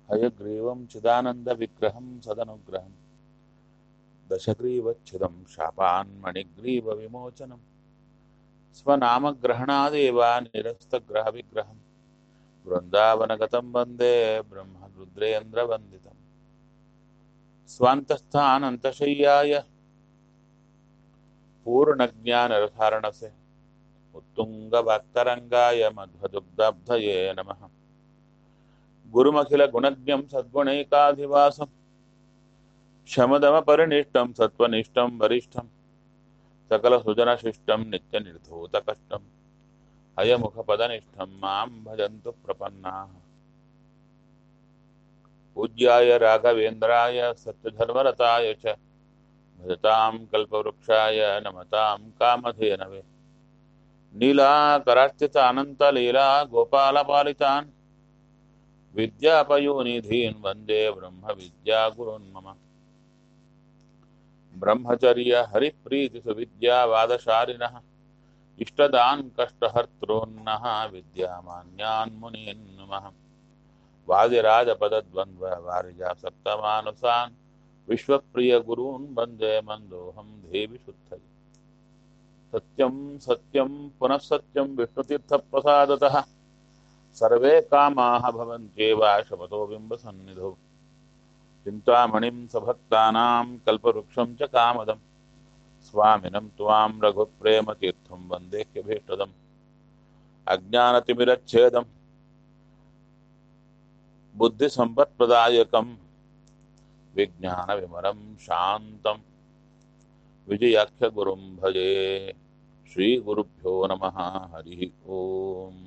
हयग्रीवं चिदानन्दविग्रहं सदनुग्रहं दशग्रीवच्छिदं शापान्मणिग्रीवविमोचनं स्वनामग्रहणादेव निरस्तग्रहविग्रहं वृन्दावनगतं वन्दे ब्रह्मरुद्रेन्द्रवन्दितम् स्वान्तस्थानन्तशय्याय पूर्णज्ञानरसारणसे उत्तुङ्गवाक्तरङ्गाय मध्वदुग्धब्धये नमः गुरुमखिलगुणज्ञं सद्गुणैकाधिवासं शमदमपरिनिष्टं सत्त्वनिष्ठं वरिष्ठं सकलसुजनशिष्टं नित्यनिर्धूतकष्टम् अयमुखपदनिष्ठं मां भजन्तु प्रपन्नाः पूज्याय राघवेन्द्राय सत्यधर्मरताय च भजतां कल्पवृक्षाय नमतां कामधेनवे नीलाकरार्चित अनन्तलीला गोपालपालितान् विद्यापयोनिधीन् वन्दे ब्रह्मविद्यागुरुन् मम ब्रह्मचर्य हरिप्रीतिसुविद्यावादशालिनः इष्टदान् कष्टहर्तॄन्नः विद्यामान्यान् मुनीन् नमः वादिराजपदद्वन्द्ववारिजासक्तमानसान् विश्वप्रियगुरून् वन्दे मन्दोऽहं देवि शुद्धये सत्यं सत्यं पुनः सत्यं विष्णुतीर्थप्रसादतः सर्वे कामाः भवन्त्येव शपथो बिम्बसन्निधौ चिन्तामणिं सभक्तानां कल्पवृक्षं च कामदं स्वामिनं त्वां रघुप्रेमतीर्थं वन्देह्यभीष्टदम् अज्ञानतिमिरच्छेदं बुद्धिसम्पत्प्रदायकं विज्ञानविमलं शान्तं विजयाख्यगुरुं भजे श्रीगुरुभ्यो नमः हरिः ओम्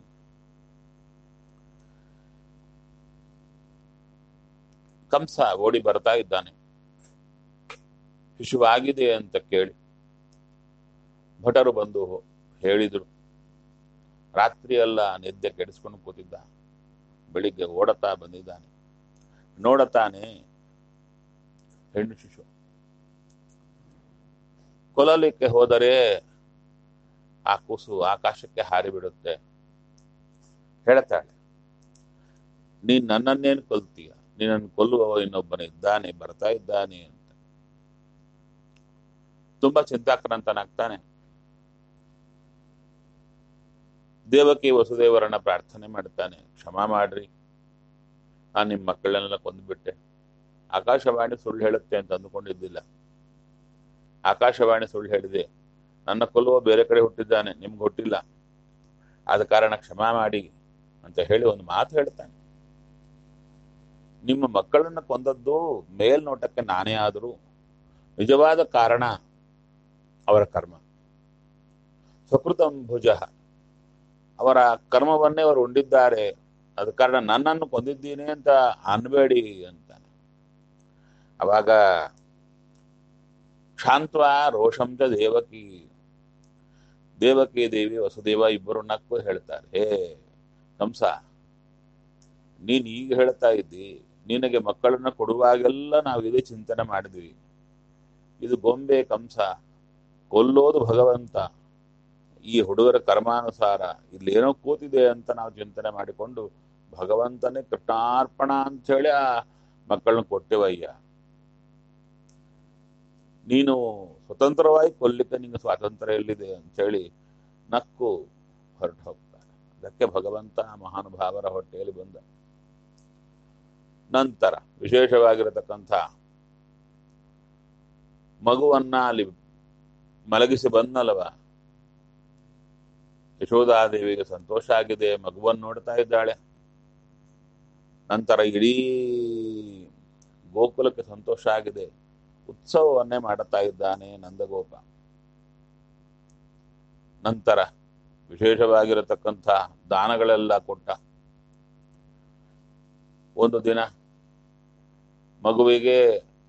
ಕಂಸ ಓಡಿ ಬರ್ತಾ ಇದ್ದಾನೆ ಶಿಶುವಾಗಿದೆ ಅಂತ ಕೇಳಿ ಭಟರು ಬಂದು ಹೇಳಿದ್ರು ರಾತ್ರಿ ಎಲ್ಲ ನಿದ್ದೆ ಕೆಡಿಸ್ಕೊಂಡು ಕೂತಿದ್ದ ಬೆಳಿಗ್ಗೆ ಓಡತಾ ಬಂದಿದ್ದಾನೆ ನೋಡತಾನೆ ಹೆಣ್ಣು ಶಿಶು ಕೊಲ್ಲಲಿಕ್ಕೆ ಹೋದರೆ ಆ ಕೂಸು ಆಕಾಶಕ್ಕೆ ಹಾರಿಬಿಡುತ್ತೆ ಹೇಳ್ತಾಳೆ ನೀನ್ ನನ್ನನ್ನೇನು ಕೊಲ್ತೀಯ ನಿನ್ನನ್ನು ಕೊಲ್ಲುವವ ಇನ್ನೊಬ್ಬನ ಇದ್ದಾನೆ ಬರ್ತಾ ಇದ್ದಾನೆ ಅಂತ ತುಂಬಾ ಚಿಂತಾಕ್ರಾಂತನಾಗ್ತಾನೆ ದೇವಕಿ ವಸುದೇವರನ್ನ ಪ್ರಾರ್ಥನೆ ಮಾಡ್ತಾನೆ ಕ್ಷಮಾ ಮಾಡ್ರಿ ನಾನು ನಿಮ್ಮ ಮಕ್ಕಳನ್ನೆಲ್ಲ ಕೊಂದ್ಬಿಟ್ಟೆ ಆಕಾಶವಾಣಿ ಸುಳ್ಳು ಹೇಳುತ್ತೆ ಅಂತ ಅಂದುಕೊಂಡಿದ್ದಿಲ್ಲ ಆಕಾಶವಾಣಿ ಸುಳ್ಳು ಹೇಳಿದೆ ನನ್ನ ಕೊಲ್ಲುವ ಬೇರೆ ಕಡೆ ಹುಟ್ಟಿದ್ದಾನೆ ನಿಮ್ಗೆ ಹುಟ್ಟಿಲ್ಲ ಆದ ಕಾರಣ ಕ್ಷಮಾ ಮಾಡಿ ಅಂತ ಹೇಳಿ ಒಂದು ಮಾತು ಹೇಳ್ತಾನೆ ನಿಮ್ಮ ಮಕ್ಕಳನ್ನ ಕೊಂದದ್ದು ಮೇಲ್ನೋಟಕ್ಕೆ ನಾನೇ ಆದರೂ ನಿಜವಾದ ಕಾರಣ ಅವರ ಕರ್ಮ ಸ್ವಕೃತಂ ಭುಜ ಅವರ ಕರ್ಮವನ್ನೇ ಅವರು ಉಂಡಿದ್ದಾರೆ ಅದ ಕಾರಣ ನನ್ನನ್ನು ಕೊಂದಿದ್ದೀನಿ ಅಂತ ಅನ್ಬೇಡಿ ಅಂತಾನೆ ಅವಾಗ ಶಾಂತ್ವ ರೋಷಂಚ ದೇವಕಿ ದೇವಕಿ ದೇವಿ ವಸುದೇವ ಇಬ್ಬರು ನಕ್ಕು ಹೇಳ್ತಾರೆ ಹೇ ಕಂಸ ನೀನ್ ಈಗ ಹೇಳ್ತಾ ಇದ್ದಿ ನಿನಗೆ ಮಕ್ಕಳನ್ನ ಕೊಡುವಾಗೆಲ್ಲ ನಾವು ಇದೇ ಚಿಂತನೆ ಮಾಡಿದ್ವಿ ಇದು ಗೊಂಬೆ ಕಂಸ ಕೊಲ್ಲೋದು ಭಗವಂತ ಈ ಹುಡುಗರ ಕರ್ಮಾನುಸಾರ ಇಲ್ಲೇನೋ ಕೂತಿದೆ ಅಂತ ನಾವು ಚಿಂತನೆ ಮಾಡಿಕೊಂಡು ಭಗವಂತನೇ ಕೃಷ್ಣಾರ್ಪಣ ಅಂತ ಹೇಳಿ ಆ ಮಕ್ಕಳನ್ನ ಕೊಟ್ಟೆವಯ್ಯ ನೀನು ಸ್ವತಂತ್ರವಾಗಿ ಕೊಲ್ಲಿಕ್ಕೆ ನಿಂಗೆ ಸ್ವಾತಂತ್ರ್ಯ ಎಲ್ಲಿದೆ ಅಂತೇಳಿ ನಕ್ಕು ಹೊರಟು ಹೋಗ್ತಾನೆ ಅದಕ್ಕೆ ಭಗವಂತ ಮಹಾನುಭಾವರ ಹೊಟ್ಟೆಯಲ್ಲಿ ಬಂದ ನಂತರ ವಿಶೇಷವಾಗಿರತಕ್ಕಂಥ ಮಗುವನ್ನ ಅಲ್ಲಿ ಮಲಗಿಸಿ ಬಂದಲ್ಲವ ಯಶೋಧಾದೇವಿಗೆ ಸಂತೋಷ ಆಗಿದೆ ಮಗುವನ್ನು ನೋಡ್ತಾ ಇದ್ದಾಳೆ ನಂತರ ಇಡೀ ಗೋಕುಲಕ್ಕೆ ಸಂತೋಷ ಆಗಿದೆ ಉತ್ಸವವನ್ನೇ ಮಾಡುತ್ತಾ ಇದ್ದಾನೆ ನಂದಗೋಪ ನಂತರ ವಿಶೇಷವಾಗಿರತಕ್ಕಂಥ ದಾನಗಳೆಲ್ಲ ಕೊಟ್ಟ ಒಂದು ದಿನ ಮಗುವಿಗೆ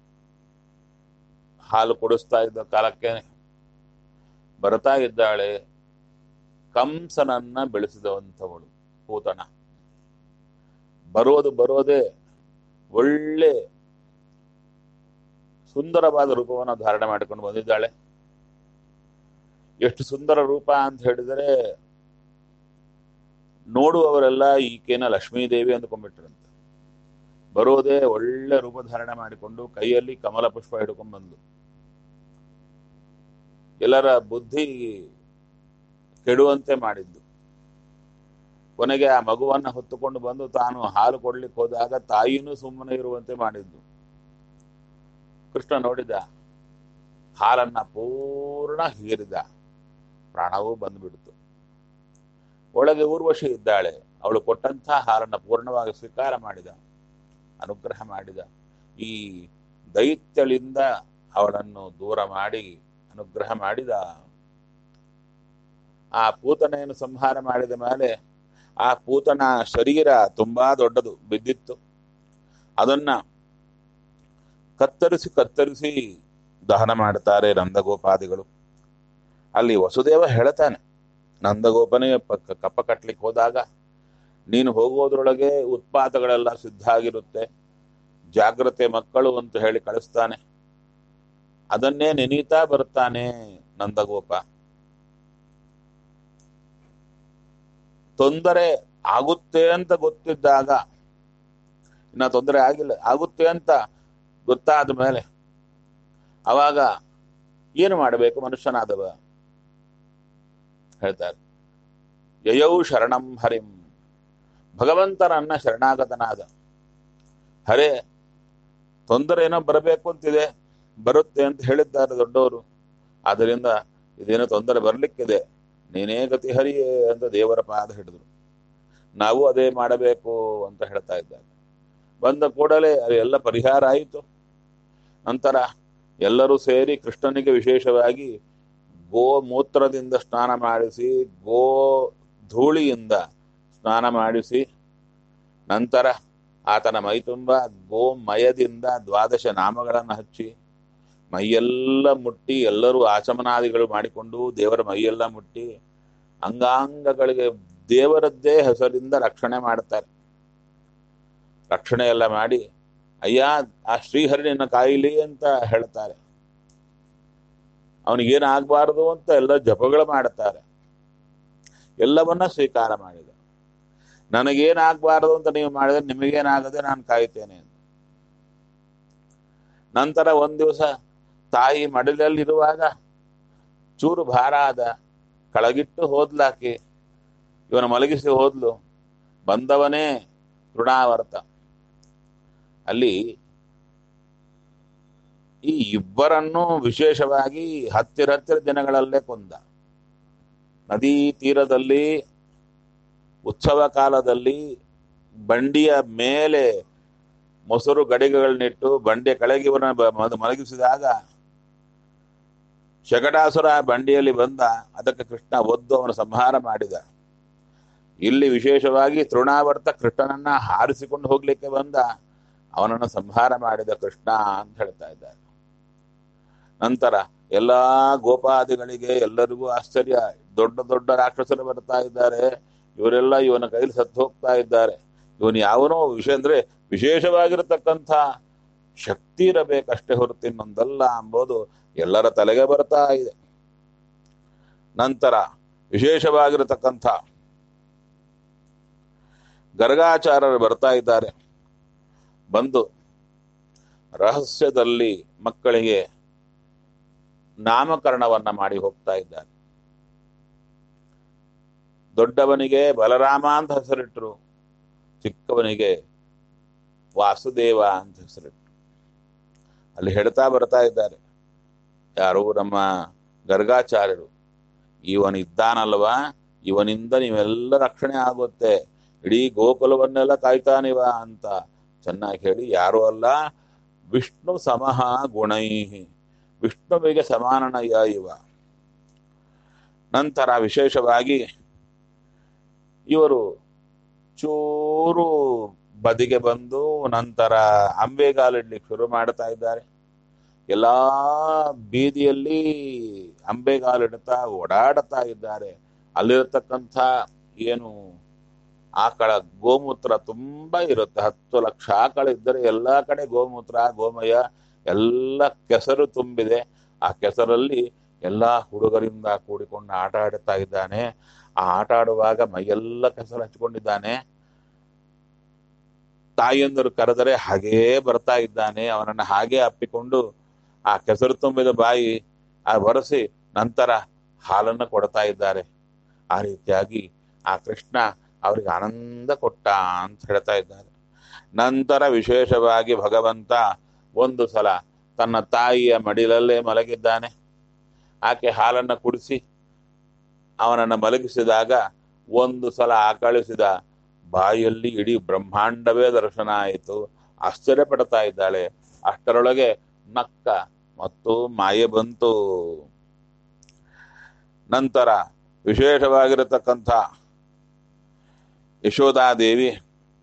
ಹಾಲು ಕೊಡಿಸ್ತಾ ಇದ್ದ ಕಾಲಕ್ಕೆ ಬರ್ತಾ ಇದ್ದಾಳೆ ಕಂಸನನ್ನ ಬೆಳೆಸಿದವಂಥವಳು ಪೂತಣ ಬರೋದು ಬರೋದೇ ಒಳ್ಳೆ ಸುಂದರವಾದ ರೂಪವನ್ನು ಧಾರಣೆ ಮಾಡಿಕೊಂಡು ಬಂದಿದ್ದಾಳೆ ಎಷ್ಟು ಸುಂದರ ರೂಪ ಅಂತ ಹೇಳಿದರೆ ನೋಡುವವರೆಲ್ಲ ಈಕೆನ ಲಕ್ಷ್ಮೀದೇವಿ ಅಂದ್ಕೊಂಡ್ಬಿಟ್ರಂತೆ ಬರೋದೇ ಒಳ್ಳೆ ರೂಪಧಾರಣೆ ಮಾಡಿಕೊಂಡು ಕೈಯಲ್ಲಿ ಕಮಲ ಪುಷ್ಪ ಹಿಡ್ಕೊಂಡು ಬಂದು ಎಲ್ಲರ ಬುದ್ಧಿ ಕೆಡುವಂತೆ ಮಾಡಿದ್ದು ಕೊನೆಗೆ ಆ ಮಗುವನ್ನ ಹೊತ್ತುಕೊಂಡು ಬಂದು ತಾನು ಹಾಲು ಕೊಡ್ಲಿಕ್ಕೆ ಹೋದಾಗ ತಾಯಿನೂ ಸುಮ್ಮನೆ ಇರುವಂತೆ ಮಾಡಿದ್ದು ಕೃಷ್ಣ ನೋಡಿದ ಹಾಲನ್ನ ಪೂರ್ಣ ಹೀರಿದ ಪ್ರಾಣವೂ ಬಂದ್ಬಿಡ್ತು ಒಳಗೆ ಊರ್ವಶಿ ಇದ್ದಾಳೆ ಅವಳು ಕೊಟ್ಟಂಥ ಹಾಲನ್ನ ಪೂರ್ಣವಾಗಿ ಸ್ವೀಕಾರ ಮಾಡಿದ ಅನುಗ್ರಹ ಮಾಡಿದ ಈ ದೈತ್ಯಳಿಂದ ಅವಳನ್ನು ದೂರ ಮಾಡಿ ಅನುಗ್ರಹ ಮಾಡಿದ ಆ ಪೂತನೆಯನ್ನು ಸಂಹಾರ ಮಾಡಿದ ಮೇಲೆ ಆ ಪೂತನ ಶರೀರ ತುಂಬಾ ದೊಡ್ಡದು ಬಿದ್ದಿತ್ತು ಅದನ್ನ ಕತ್ತರಿಸಿ ಕತ್ತರಿಸಿ ದಹನ ಮಾಡ್ತಾರೆ ನಂದಗೋಪಾದಿಗಳು ಅಲ್ಲಿ ವಸುದೇವ ಹೇಳ್ತಾನೆ ನಂದಗೋಪನೇ ಪ- ಕಪ್ಪ ಕಟ್ಲಿಕ್ಕೆ ಹೋದಾಗ ನೀನು ಹೋಗೋದ್ರೊಳಗೆ ಉತ್ಪಾದಗಳೆಲ್ಲ ಸಿದ್ಧ ಆಗಿರುತ್ತೆ ಜಾಗ್ರತೆ ಮಕ್ಕಳು ಅಂತ ಹೇಳಿ ಕಳಿಸ್ತಾನೆ ಅದನ್ನೇ ನೆನೀತಾ ಬರ್ತಾನೆ ನಂದಗೋಪ ತೊಂದರೆ ಆಗುತ್ತೆ ಅಂತ ಗೊತ್ತಿದ್ದಾಗ ಇನ್ನ ತೊಂದರೆ ಆಗಿಲ್ಲ ಆಗುತ್ತೆ ಅಂತ ಗೊತ್ತಾದ ಮೇಲೆ ಅವಾಗ ಏನು ಮಾಡಬೇಕು ಮನುಷ್ಯನಾದವ ಹೇಳ್ತಾರೆ ಯಯೌ ಶರಣಂ ಹರಿಂ ಭಗವಂತನನ್ನ ಶರಣಾಗತನಾದ ಹರೇ ತೊಂದರೆ ಏನೋ ಬರಬೇಕು ಅಂತಿದೆ ಬರುತ್ತೆ ಅಂತ ಹೇಳಿದ್ದಾರೆ ದೊಡ್ಡವರು ಆದ್ದರಿಂದ ಇದೇನೋ ತೊಂದರೆ ಬರ್ಲಿಕ್ಕಿದೆ ನೀನೇ ಗತಿ ಹರಿಯೇ ಅಂತ ದೇವರ ಪಾದ ಹಿಡಿದ್ರು ನಾವು ಅದೇ ಮಾಡಬೇಕು ಅಂತ ಹೇಳ್ತಾ ಇದ್ದಾರೆ ಬಂದ ಕೂಡಲೇ ಎಲ್ಲ ಪರಿಹಾರ ಆಯಿತು ನಂತರ ಎಲ್ಲರೂ ಸೇರಿ ಕೃಷ್ಣನಿಗೆ ವಿಶೇಷವಾಗಿ ಗೋ ಮೂತ್ರದಿಂದ ಸ್ನಾನ ಮಾಡಿಸಿ ಗೋ ಧೂಳಿಯಿಂದ ಸ್ನಾನ ಮಾಡಿಸಿ ನಂತರ ಆತನ ಮೈ ತುಂಬ ಗೋಮಯದಿಂದ ದ್ವಾದಶ ನಾಮಗಳನ್ನು ಹಚ್ಚಿ ಮೈಯೆಲ್ಲ ಮುಟ್ಟಿ ಎಲ್ಲರೂ ಆಚಮನಾದಿಗಳು ಮಾಡಿಕೊಂಡು ದೇವರ ಮೈಯೆಲ್ಲ ಮುಟ್ಟಿ ಅಂಗಾಂಗಗಳಿಗೆ ದೇವರದ್ದೇ ಹೆಸರಿಂದ ರಕ್ಷಣೆ ಮಾಡ್ತಾರೆ ರಕ್ಷಣೆ ಎಲ್ಲ ಮಾಡಿ ಅಯ್ಯ ಆ ಶ್ರೀಹರಿನ ಕಾಯಿಲಿ ಅಂತ ಹೇಳ್ತಾರೆ ಅವನಿಗೇನು ಆಗ್ಬಾರ್ದು ಅಂತ ಎಲ್ಲ ಜಪಗಳು ಮಾಡುತ್ತಾರೆ ಎಲ್ಲವನ್ನ ಸ್ವೀಕಾರ ಮಾಡಿದ ನನಗೇನಾಗಬಾರದು ಅಂತ ನೀವು ಮಾಡಿದ್ರೆ ನಿಮಗೇನಾಗದೆ ನಾನು ಕಾಯ್ತೇನೆ ಅಂತ ನಂತರ ಒಂದ್ ದಿವಸ ತಾಯಿ ಮಡಿಲಲ್ಲಿರುವಾಗ ಚೂರು ಭಾರ ಆದ ಕೆಳಗಿಟ್ಟು ಹೋದ್ಲಾಕಿ ಇವನ ಮಲಗಿಸಿ ಹೋದ್ಲು ಬಂದವನೇ ತೃಣಾವರ್ತ ಅಲ್ಲಿ ಈ ಇಬ್ಬರನ್ನು ವಿಶೇಷವಾಗಿ ಹತ್ತಿರ ಹತ್ತಿರ ದಿನಗಳಲ್ಲೇ ಕೊಂದ ನದಿ ತೀರದಲ್ಲಿ ಉತ್ಸವ ಕಾಲದಲ್ಲಿ ಬಂಡಿಯ ಮೇಲೆ ಮೊಸರು ಗಡಿಗೆಗಳನ್ನಿಟ್ಟು ಬಂಡಿಯ ಕೆಳಗೆ ಇವನ ಬ- ಮದ- ಮಲಗಿಸಿದಾಗ ಶಕಟಾಸುರ ಬಂಡಿಯಲ್ಲಿ ಬಂದ ಅದಕ್ಕೆ ಕೃಷ್ಣ ಒದ್ದು ಅವನ ಸಂಹಾರ ಮಾಡಿದ ಇಲ್ಲಿ ವಿಶೇಷವಾಗಿ ತೃಣಾವರ್ತ ಕೃಷ್ಣನನ್ನ ಹಾರಿಸಿಕೊಂಡು ಹೋಗ್ಲಿಕ್ಕೆ ಬಂದ ಅವನನ್ನು ಸಂಹಾರ ಮಾಡಿದ ಕೃಷ್ಣ ಅಂತ ಹೇಳ್ತಾ ಇದ್ದಾರೆ ನಂತರ ಎಲ್ಲಾ ಗೋಪಾದಿಗಳಿಗೆ ಎಲ್ಲರಿಗೂ ಆಶ್ಚರ್ಯ ದೊಡ್ಡ ದೊಡ್ಡ ರಾಕ್ಷಸರು ಬರ್ತಾ ಇದ್ದಾರೆ ಇವರೆಲ್ಲ ಇವನ ಕೈಲಿ ಸತ್ತು ಹೋಗ್ತಾ ಇದ್ದಾರೆ ಇವನು ಯಾವನೋ ವಿಷಯ ಅಂದ್ರೆ ವಿಶೇಷವಾಗಿರತಕ್ಕಂಥ ಶಕ್ತಿ ಇರಬೇಕಷ್ಟೇ ಹೊರತು ಇನ್ನೊಂದಲ್ಲ ಎಂಬುದು ಎಲ್ಲರ ತಲೆಗೆ ಬರ್ತಾ ಇದೆ ನಂತರ ವಿಶೇಷವಾಗಿರತಕ್ಕಂಥ ಗರ್ಗಾಚಾರ್ಯರು ಬರ್ತಾ ಇದ್ದಾರೆ ಬಂದು ರಹಸ್ಯದಲ್ಲಿ ಮಕ್ಕಳಿಗೆ ನಾಮಕರಣವನ್ನ ಮಾಡಿ ಹೋಗ್ತಾ ಇದ್ದಾರೆ ದೊಡ್ಡವನಿಗೆ ಬಲರಾಮ ಅಂತ ಹೆಸರಿಟ್ರು ಚಿಕ್ಕವನಿಗೆ ವಾಸುದೇವ ಅಂತ ಹೆಸರಿಟ್ರು ಅಲ್ಲಿ ಹೇಳ್ತಾ ಬರ್ತಾ ಇದ್ದಾರೆ ಯಾರು ನಮ್ಮ ಗರ್ಗಾಚಾರ್ಯರು ಇವನಿದ್ದಾನಲ್ವಾ ಇವನಿಂದ ನೀವೆಲ್ಲ ರಕ್ಷಣೆ ಆಗುತ್ತೆ ಇಡೀ ಗೋಕುಲವನ್ನೆಲ್ಲ ಕಾಯ್ತಾನಿವ ಅಂತ ಚೆನ್ನಾಗಿ ಹೇಳಿ ಯಾರು ಅಲ್ಲ ವಿಷ್ಣು ಸಮಹ ಗುಣೈ ವಿಷ್ಣುವಿಗೆ ಸಮಾನನಯ ಇವ ನಂತರ ವಿಶೇಷವಾಗಿ ಇವರು ಚೂರು ಬದಿಗೆ ಬಂದು ನಂತರ ಅಂಬೆಗಾಲಿಡ್ಲಿಕ್ಕೆ ಶುರು ಮಾಡ್ತಾ ಇದ್ದಾರೆ ಎಲ್ಲಾ ಬೀದಿಯಲ್ಲಿ ಅಂಬೆಗಾಲಿಡ್ತಾ ಓಡಾಡ್ತಾ ಇದ್ದಾರೆ ಅಲ್ಲಿರತಕ್ಕಂಥ ಏನು ಆಕಳ ಗೋಮೂತ್ರ ತುಂಬಾ ಇರುತ್ತೆ ಹತ್ತು ಲಕ್ಷ ಆಕಳ ಇದ್ದರೆ ಎಲ್ಲಾ ಕಡೆ ಗೋಮೂತ್ರ ಗೋಮಯ ಎಲ್ಲ ಕೆಸರು ತುಂಬಿದೆ ಆ ಕೆಸರಲ್ಲಿ ಎಲ್ಲಾ ಹುಡುಗರಿಂದ ಕೂಡಿಕೊಂಡು ಆಟ ಆಡುತ್ತಾ ಇದ್ದಾನೆ ಆ ಆಟ ಆಡುವಾಗ ಮೈಯೆಲ್ಲ ಕೆಸರು ಹಚ್ಕೊಂಡಿದ್ದಾನೆ ತಾಯಿಯಂದರು ಕರೆದರೆ ಹಾಗೇ ಬರ್ತಾ ಇದ್ದಾನೆ ಅವನನ್ನು ಹಾಗೆ ಅಪ್ಪಿಕೊಂಡು ಆ ಕೆಸರು ತುಂಬಿದ ಬಾಯಿ ಆ ಒರೆಸಿ ನಂತರ ಹಾಲನ್ನು ಕೊಡ್ತಾ ಇದ್ದಾರೆ ಆ ರೀತಿಯಾಗಿ ಆ ಕೃಷ್ಣ ಅವರಿಗೆ ಆನಂದ ಕೊಟ್ಟ ಅಂತ ಹೇಳ್ತಾ ಇದ್ದಾರೆ ನಂತರ ವಿಶೇಷವಾಗಿ ಭಗವಂತ ಒಂದು ಸಲ ತನ್ನ ತಾಯಿಯ ಮಡಿಲಲ್ಲೇ ಮಲಗಿದ್ದಾನೆ ಆಕೆ ಹಾಲನ್ನು ಕುಡಿಸಿ ಅವನನ್ನು ಮಲಗಿಸಿದಾಗ ಒಂದು ಸಲ ಆಕಳಿಸಿದ ಬಾಯಲ್ಲಿ ಇಡೀ ಬ್ರಹ್ಮಾಂಡವೇ ದರ್ಶನ ಆಯಿತು ಆಶ್ಚರ್ಯ ಪಡ್ತಾ ಇದ್ದಾಳೆ ಅಷ್ಟರೊಳಗೆ ನಕ್ಕ ಮತ್ತು ಮಾಯೆ ಬಂತು ನಂತರ ವಿಶೇಷವಾಗಿರತಕ್ಕಂಥ ಯಶೋಧಾದೇವಿ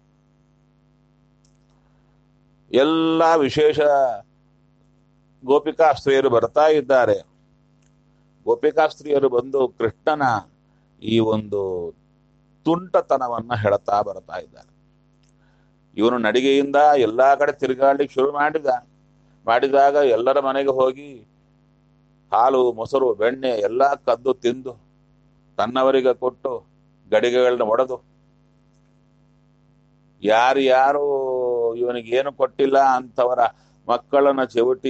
ಎಲ್ಲ ವಿಶೇಷ ಗೋಪಿಕಾಸ್ತ್ರೀಯರು ಬರ್ತಾ ಇದ್ದಾರೆ ಗೋಪಿಕಾಸ್ತ್ರೀಯರು ಬಂದು ಕೃಷ್ಣನ ಈ ಒಂದು ತುಂಟತನವನ್ನ ಹೇಳ್ತಾ ಬರ್ತಾ ಇದ್ದಾರೆ ಇವನು ನಡಿಗೆಯಿಂದ ಎಲ್ಲಾ ಕಡೆ ತಿರುಗಾಡ್ಲಿಕ್ಕೆ ಶುರು ಮಾಡಿದ ಮಾಡಿದಾಗ ಎಲ್ಲರ ಮನೆಗೆ ಹೋಗಿ ಹಾಲು ಮೊಸರು ಬೆಣ್ಣೆ ಎಲ್ಲ ಕದ್ದು ತಿಂದು ತನ್ನವರಿಗೆ ಕೊಟ್ಟು ಗಡಿಗೆಗಳನ್ನ ಒಡೆದು ಯಾರು ಯಾರು ಇವನಿಗೆ ಏನು ಕೊಟ್ಟಿಲ್ಲ ಅಂತವರ ಮಕ್ಕಳನ್ನ ಚೆವುಟಿ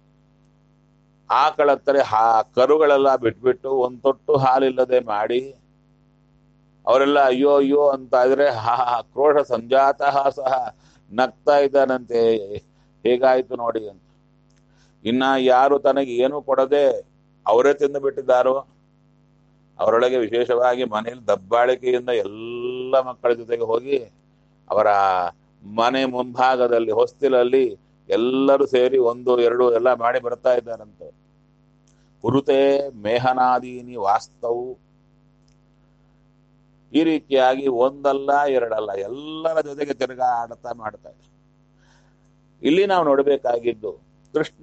ಆಕಳತ್ತರೆ ಹಾ ಕರುಗಳೆಲ್ಲ ಬಿಟ್ಬಿಟ್ಟು ಒಂದ್ ತೊಟ್ಟು ಹಾಲಿಲ್ಲದೆ ಮಾಡಿ ಅವರೆಲ್ಲ ಅಯ್ಯೋ ಅಯ್ಯೋ ಅಂತ ಇದ್ರೆ ಹಾ ಕ್ರೋಶ ಸಂಜಾತ ಸಹ ನಗ್ತಾ ಇದ್ದಾನಂತೆ ಹೇಗಾಯ್ತು ನೋಡಿ ಅಂತ ಇನ್ನ ಯಾರು ತನಗೆ ಏನು ಕೊಡದೆ ಅವರೇ ತಿಂದು ಬಿಟ್ಟಿದ್ದಾರೋ ಅವರೊಳಗೆ ವಿಶೇಷವಾಗಿ ಮನೆಯಲ್ಲಿ ದಬ್ಬಾಳಿಕೆಯಿಂದ ಎಲ್ಲ ಮಕ್ಕಳ ಜೊತೆಗೆ ಹೋಗಿ ಅವರ ಮನೆ ಮುಂಭಾಗದಲ್ಲಿ ಹೊಸ್ತಿಲಲ್ಲಿ ಎಲ್ಲರೂ ಸೇರಿ ಒಂದು ಎರಡು ಎಲ್ಲ ಮಾಡಿ ಬರ್ತಾ ಇದ್ದಾರಂತೆ ಕುರುತೆ ಮೇಹನಾದೀನಿ ವಾಸ್ತವು ಈ ರೀತಿಯಾಗಿ ಒಂದಲ್ಲ ಎರಡಲ್ಲ ಎಲ್ಲರ ಜೊತೆಗೆ ತಿರುಗಾಡ್ತಾ ಮಾಡ್ತಾ ಇದ್ದಾರೆ ಇಲ್ಲಿ ನಾವು ನೋಡಬೇಕಾಗಿದ್ದು ಕೃಷ್ಣ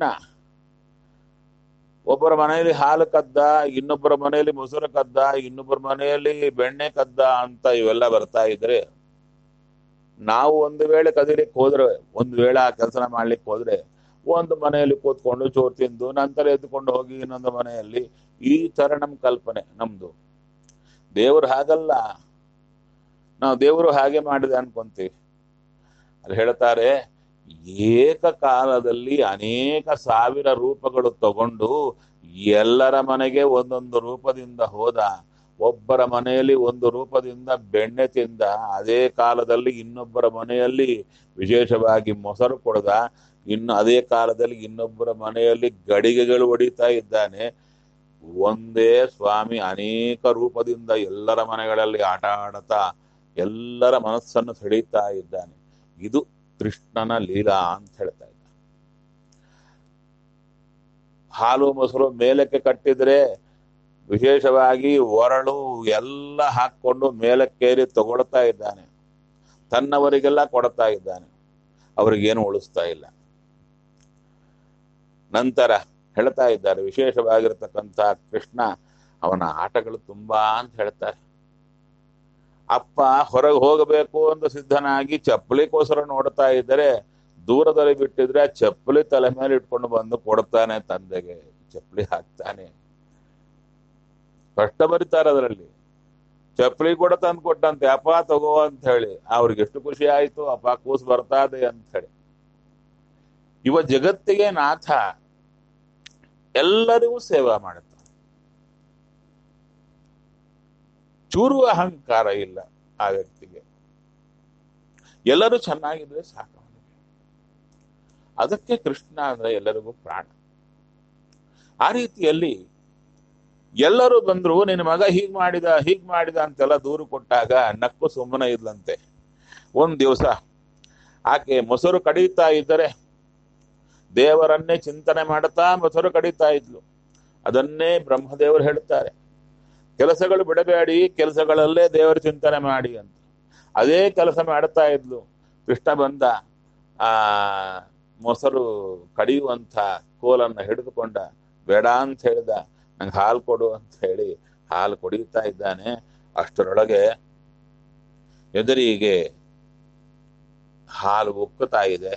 ಒಬ್ಬರ ಮನೆಯಲ್ಲಿ ಹಾಲು ಕದ್ದ ಇನ್ನೊಬ್ಬರ ಮನೆಯಲ್ಲಿ ಮೊಸರು ಕದ್ದ ಇನ್ನೊಬ್ಬರ ಮನೆಯಲ್ಲಿ ಬೆಣ್ಣೆ ಕದ್ದ ಅಂತ ಇವೆಲ್ಲ ಬರ್ತಾ ಇದ್ರೆ ನಾವು ಒಂದು ವೇಳೆ ಕದಿಲಿಕ್ಕೆ ಹೋದ್ರೆ ಒಂದು ವೇಳೆ ಆ ಕೆಲಸನ ಮಾಡ್ಲಿಕ್ಕೆ ಹೋದ್ರೆ ಒಂದು ಮನೆಯಲ್ಲಿ ಕೂತ್ಕೊಂಡು ಚೋರ್ ತಿಂದು ನಂತರ ಎದ್ದುಕೊಂಡು ಹೋಗಿ ಇನ್ನೊಂದು ಮನೆಯಲ್ಲಿ ಈ ತರ ನಮ್ ಕಲ್ಪನೆ ನಮ್ದು ದೇವರು ಹಾಗಲ್ಲ ನಾವು ದೇವರು ಹಾಗೆ ಮಾಡಿದೆ ಅನ್ಕೊಂತೀವಿ ಅಲ್ಲಿ ಹೇಳ್ತಾರೆ ಏಕಕಾಲದಲ್ಲಿ ಅನೇಕ ಸಾವಿರ ರೂಪಗಳು ತಗೊಂಡು ಎಲ್ಲರ ಮನೆಗೆ ಒಂದೊಂದು ರೂಪದಿಂದ ಹೋದ ಒಬ್ಬರ ಮನೆಯಲ್ಲಿ ಒಂದು ರೂಪದಿಂದ ಬೆಣ್ಣೆ ತಿಂದ ಅದೇ ಕಾಲದಲ್ಲಿ ಇನ್ನೊಬ್ಬರ ಮನೆಯಲ್ಲಿ ವಿಶೇಷವಾಗಿ ಮೊಸರು ಕೊಡದ ಇನ್ನು ಅದೇ ಕಾಲದಲ್ಲಿ ಇನ್ನೊಬ್ಬರ ಮನೆಯಲ್ಲಿ ಗಡಿಗೆಗಳು ಹೊಡಿತಾ ಇದ್ದಾನೆ ಒಂದೇ ಸ್ವಾಮಿ ಅನೇಕ ರೂಪದಿಂದ ಎಲ್ಲರ ಮನೆಗಳಲ್ಲಿ ಆಟ ಆಡತಾ ಎಲ್ಲರ ಮನಸ್ಸನ್ನು ಸೆಳೀತಾ ಇದ್ದಾನೆ ಇದು ಕೃಷ್ಣನ ಲೀಲಾ ಅಂತ ಹೇಳ್ತಾ ಇದ್ದ ಹಾಲು ಮೊಸರು ಮೇಲಕ್ಕೆ ಕಟ್ಟಿದ್ರೆ ವಿಶೇಷವಾಗಿ ಒರಳು ಎಲ್ಲ ಹಾಕೊಂಡು ಮೇಲಕ್ಕೇರಿ ತಗೊಳ್ತಾ ಇದ್ದಾನೆ ತನ್ನವರಿಗೆಲ್ಲ ಕೊಡ್ತಾ ಇದ್ದಾನೆ ಅವರಿಗೇನು ಉಳಿಸ್ತಾ ಇಲ್ಲ ನಂತರ ಹೇಳ್ತಾ ಇದ್ದಾರೆ ವಿಶೇಷವಾಗಿರತಕ್ಕಂಥ ಕೃಷ್ಣ ಅವನ ಆಟಗಳು ತುಂಬಾ ಅಂತ ಹೇಳ್ತಾರೆ ಅಪ್ಪ ಹೊರಗೆ ಹೋಗಬೇಕು ಅಂತ ಸಿದ್ಧನಾಗಿ ಚಪ್ಪಲಿಗೋಸ್ಕರ ನೋಡ್ತಾ ಇದ್ದರೆ ದೂರದಲ್ಲಿ ಬಿಟ್ಟಿದ್ರೆ ಚಪ್ಪಲಿ ತಲೆ ಮೇಲೆ ಇಟ್ಕೊಂಡು ಬಂದು ಕೊಡ್ತಾನೆ ತಂದೆಗೆ ಚಪ್ಪಲಿ ಹಾಕ್ತಾನೆ ಕಷ್ಟ ಬರೀತಾರೆ ಅದರಲ್ಲಿ ಚಪ್ಪಲಿ ಕೂಡ ತಂದು ಕೊಟ್ಟಂತೆ ಅಪ್ಪ ತಗೋ ಅಂತ ಹೇಳಿ ಅವ್ರಿಗೆ ಎಷ್ಟು ಖುಷಿ ಆಯ್ತು ಅಪ್ಪ ಕೂಸ್ ಬರ್ತಾ ಇದೆ ಅಂತ ಹೇಳಿ ಇವ ಜಗತ್ತಿಗೆ ನಾಥ ಎಲ್ಲರಿಗೂ ಸೇವಾ ಮಾಡುತ್ತಾನೆ ಚೂರು ಅಹಂಕಾರ ಇಲ್ಲ ಆ ವ್ಯಕ್ತಿಗೆ ಎಲ್ಲರೂ ಚೆನ್ನಾಗಿದ್ರೆ ಸಾಕು ಅವನಿಗೆ ಅದಕ್ಕೆ ಕೃಷ್ಣ ಅಂದ್ರೆ ಎಲ್ಲರಿಗೂ ಪ್ರಾಣ ಆ ರೀತಿಯಲ್ಲಿ ಎಲ್ಲರೂ ಬಂದ್ರು ನಿನ್ನ ಮಗ ಹೀಗ್ ಮಾಡಿದ ಹೀಗ್ ಮಾಡಿದ ಅಂತೆಲ್ಲ ದೂರು ಕೊಟ್ಟಾಗ ನಕ್ಕು ಸುಮ್ಮನೆ ಇದ್ಲಂತೆ ಒಂದ್ ದಿವಸ ಆಕೆ ಮೊಸರು ಕಡಿತಾ ಇದ್ದರೆ ದೇವರನ್ನೇ ಚಿಂತನೆ ಮಾಡುತ್ತಾ ಮೊಸರು ಕಡಿತಾ ಇದ್ಲು ಅದನ್ನೇ ಬ್ರಹ್ಮದೇವರು ಹೇಳ್ತಾರೆ ಕೆಲಸಗಳು ಬಿಡಬೇಡಿ ಕೆಲಸಗಳಲ್ಲೇ ದೇವರ ಚಿಂತನೆ ಮಾಡಿ ಅಂತ ಅದೇ ಕೆಲಸ ಮಾಡ್ತಾ ಇದ್ಲು ಕೃಷ್ಣ ಬಂದ ಆ ಮೊಸರು ಕಡಿಯುವಂತ ಕೋಲನ್ನ ಹಿಡಿದುಕೊಂಡ ಬೇಡ ಅಂತ ಹೇಳ್ದ ನಂಗೆ ಹಾಲು ಕೊಡು ಅಂತ ಹೇಳಿ ಹಾಲು ಕುಡಿಯುತ್ತಾ ಇದ್ದಾನೆ ಅಷ್ಟರೊಳಗೆ ಎದುರಿಗೆ ಹಾಲು ಉಕ್ಕುತ್ತಾ ಇದೆ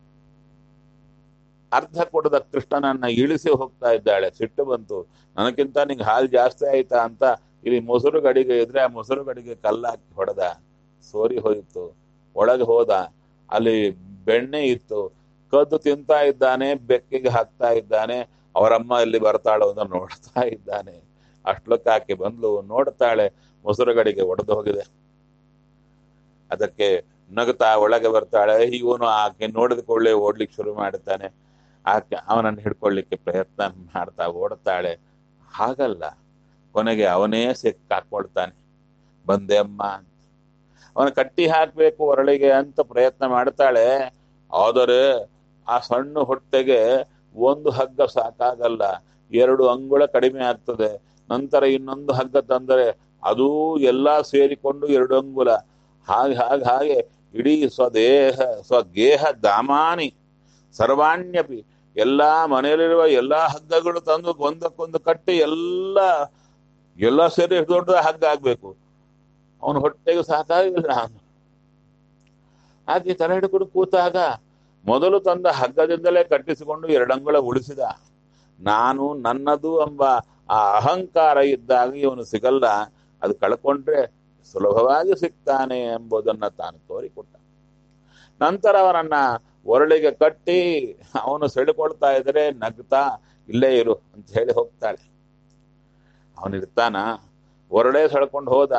ಅರ್ಧ ಕೊಡದ ಕೃಷ್ಣನನ್ನ ಇಳಿಸಿ ಹೋಗ್ತಾ ಇದ್ದಾಳೆ ಸಿಟ್ಟು ಬಂತು ನನಗಿಂತ ನಿಂಗೆ ಹಾಲು ಜಾಸ್ತಿ ಆಯ್ತಾ ಅಂತ ಇಲ್ಲಿ ಮೊಸರು ಗಡಿಗೆ ಇದ್ರೆ ಆ ಮೊಸರು ಗಡಿಗೆ ಕಲ್ಲಾಕಿ ಹೊಡೆದ ಸೋರಿ ಹೋಯಿತು ಒಳಗೆ ಹೋದ ಅಲ್ಲಿ ಬೆಣ್ಣೆ ಇತ್ತು ಕದ್ದು ತಿಂತಾ ಇದ್ದಾನೆ ಬೆಕ್ಕಿಗೆ ಹಾಕ್ತಾ ಇದ್ದಾನೆ ಅವರಮ್ಮ ಇಲ್ಲಿ ಬರ್ತಾಳೋ ಅಂತ ನೋಡ್ತಾ ಇದ್ದಾನೆ ಅಷ್ಟೊಕ್ಕೆ ಆಕೆ ಬಂದ್ಲು ನೋಡ್ತಾಳೆ ಮೊಸರುಗಡಿಗೆ ಒಡೆದು ಹೋಗಿದೆ ಅದಕ್ಕೆ ನಗುತ್ತಾ ಒಳಗೆ ಬರ್ತಾಳೆ ಇವನು ಆಕೆ ನೋಡಿದ ಕೂಡಲೇ ಓಡ್ಲಿಕ್ಕೆ ಶುರು ಮಾಡುತ್ತಾನೆ ಆಕೆ ಅವನನ್ನು ಹಿಡ್ಕೊಳ್ಳಿಕ್ಕೆ ಪ್ರಯತ್ನ ಮಾಡ್ತಾ ಓಡ್ತಾಳೆ ಹಾಗಲ್ಲ ಕೊನೆಗೆ ಅವನೇ ಸಿಕ್ಕಾಕೊಳ್ತಾನೆ ಬಂದೆ ಅಮ್ಮ ಅಂತ ಅವನ ಕಟ್ಟಿ ಹಾಕ್ಬೇಕು ಹೊರಳಿಗೆ ಅಂತ ಪ್ರಯತ್ನ ಮಾಡ್ತಾಳೆ ಆದರೆ ಆ ಸಣ್ಣ ಹೊಟ್ಟೆಗೆ ಒಂದು ಹಗ್ಗ ಸಾಕಾಗಲ್ಲ ಎರಡು ಅಂಗುಳ ಕಡಿಮೆ ಆಗ್ತದೆ ನಂತರ ಇನ್ನೊಂದು ಹಗ್ಗ ತಂದರೆ ಅದೂ ಎಲ್ಲ ಸೇರಿಕೊಂಡು ಎರಡು ಅಂಗುಲ ಹಾಗೆ ಹಾಗೆ ಹಾಗೆ ಇಡೀ ಸ್ವದೇಹ ಸ್ವಗೇಹ ದಾಮಾನಿ ಸರ್ವಾಣ್ಯಪಿ ಎಲ್ಲಾ ಮನೆಯಲ್ಲಿರುವ ಎಲ್ಲಾ ಹಗ್ಗಗಳು ತಂದು ಒಂದಕ್ಕೊಂದು ಕಟ್ಟಿ ಎಲ್ಲ ಎಲ್ಲ ಸೇರಿ ಎಷ್ಟು ದೊಡ್ಡ ಹಗ್ಗ ಆಗ್ಬೇಕು ಅವನ ಹೊಟ್ಟೆಗೆ ಸಾಕಾಗಿಲ್ಲ ನಾನು ಹಾಗೆ ತಲೆ ಹಿಡ್ಕೊಂಡು ಕೂತಾಗ ಮೊದಲು ತಂದ ಹಗ್ಗದಿಂದಲೇ ಕಟ್ಟಿಸಿಕೊಂಡು ಎರಡಂಗುಳ ಉಳಿಸಿದ ನಾನು ನನ್ನದು ಎಂಬ ಆ ಅಹಂಕಾರ ಇದ್ದಾಗ ಇವನು ಸಿಗಲ್ಲ ಅದು ಕಳ್ಕೊಂಡ್ರೆ ಸುಲಭವಾಗಿ ಸಿಗ್ತಾನೆ ಎಂಬುದನ್ನ ತಾನು ತೋರಿಕೊಟ್ಟ ನಂತರ ಅವನನ್ನ ಒರಳಿಗೆ ಕಟ್ಟಿ ಅವನು ಸೆಳೆಕೊಳ್ತಾ ಇದ್ರೆ ನಗ್ತಾ ಇಲ್ಲೇ ಇರು ಅಂತ ಹೇಳಿ ಹೋಗ್ತಾಳೆ ಅವನಿರ್ತಾನ ಒರಳೆ ಸೆಳ್ಕೊಂಡು ಹೋದ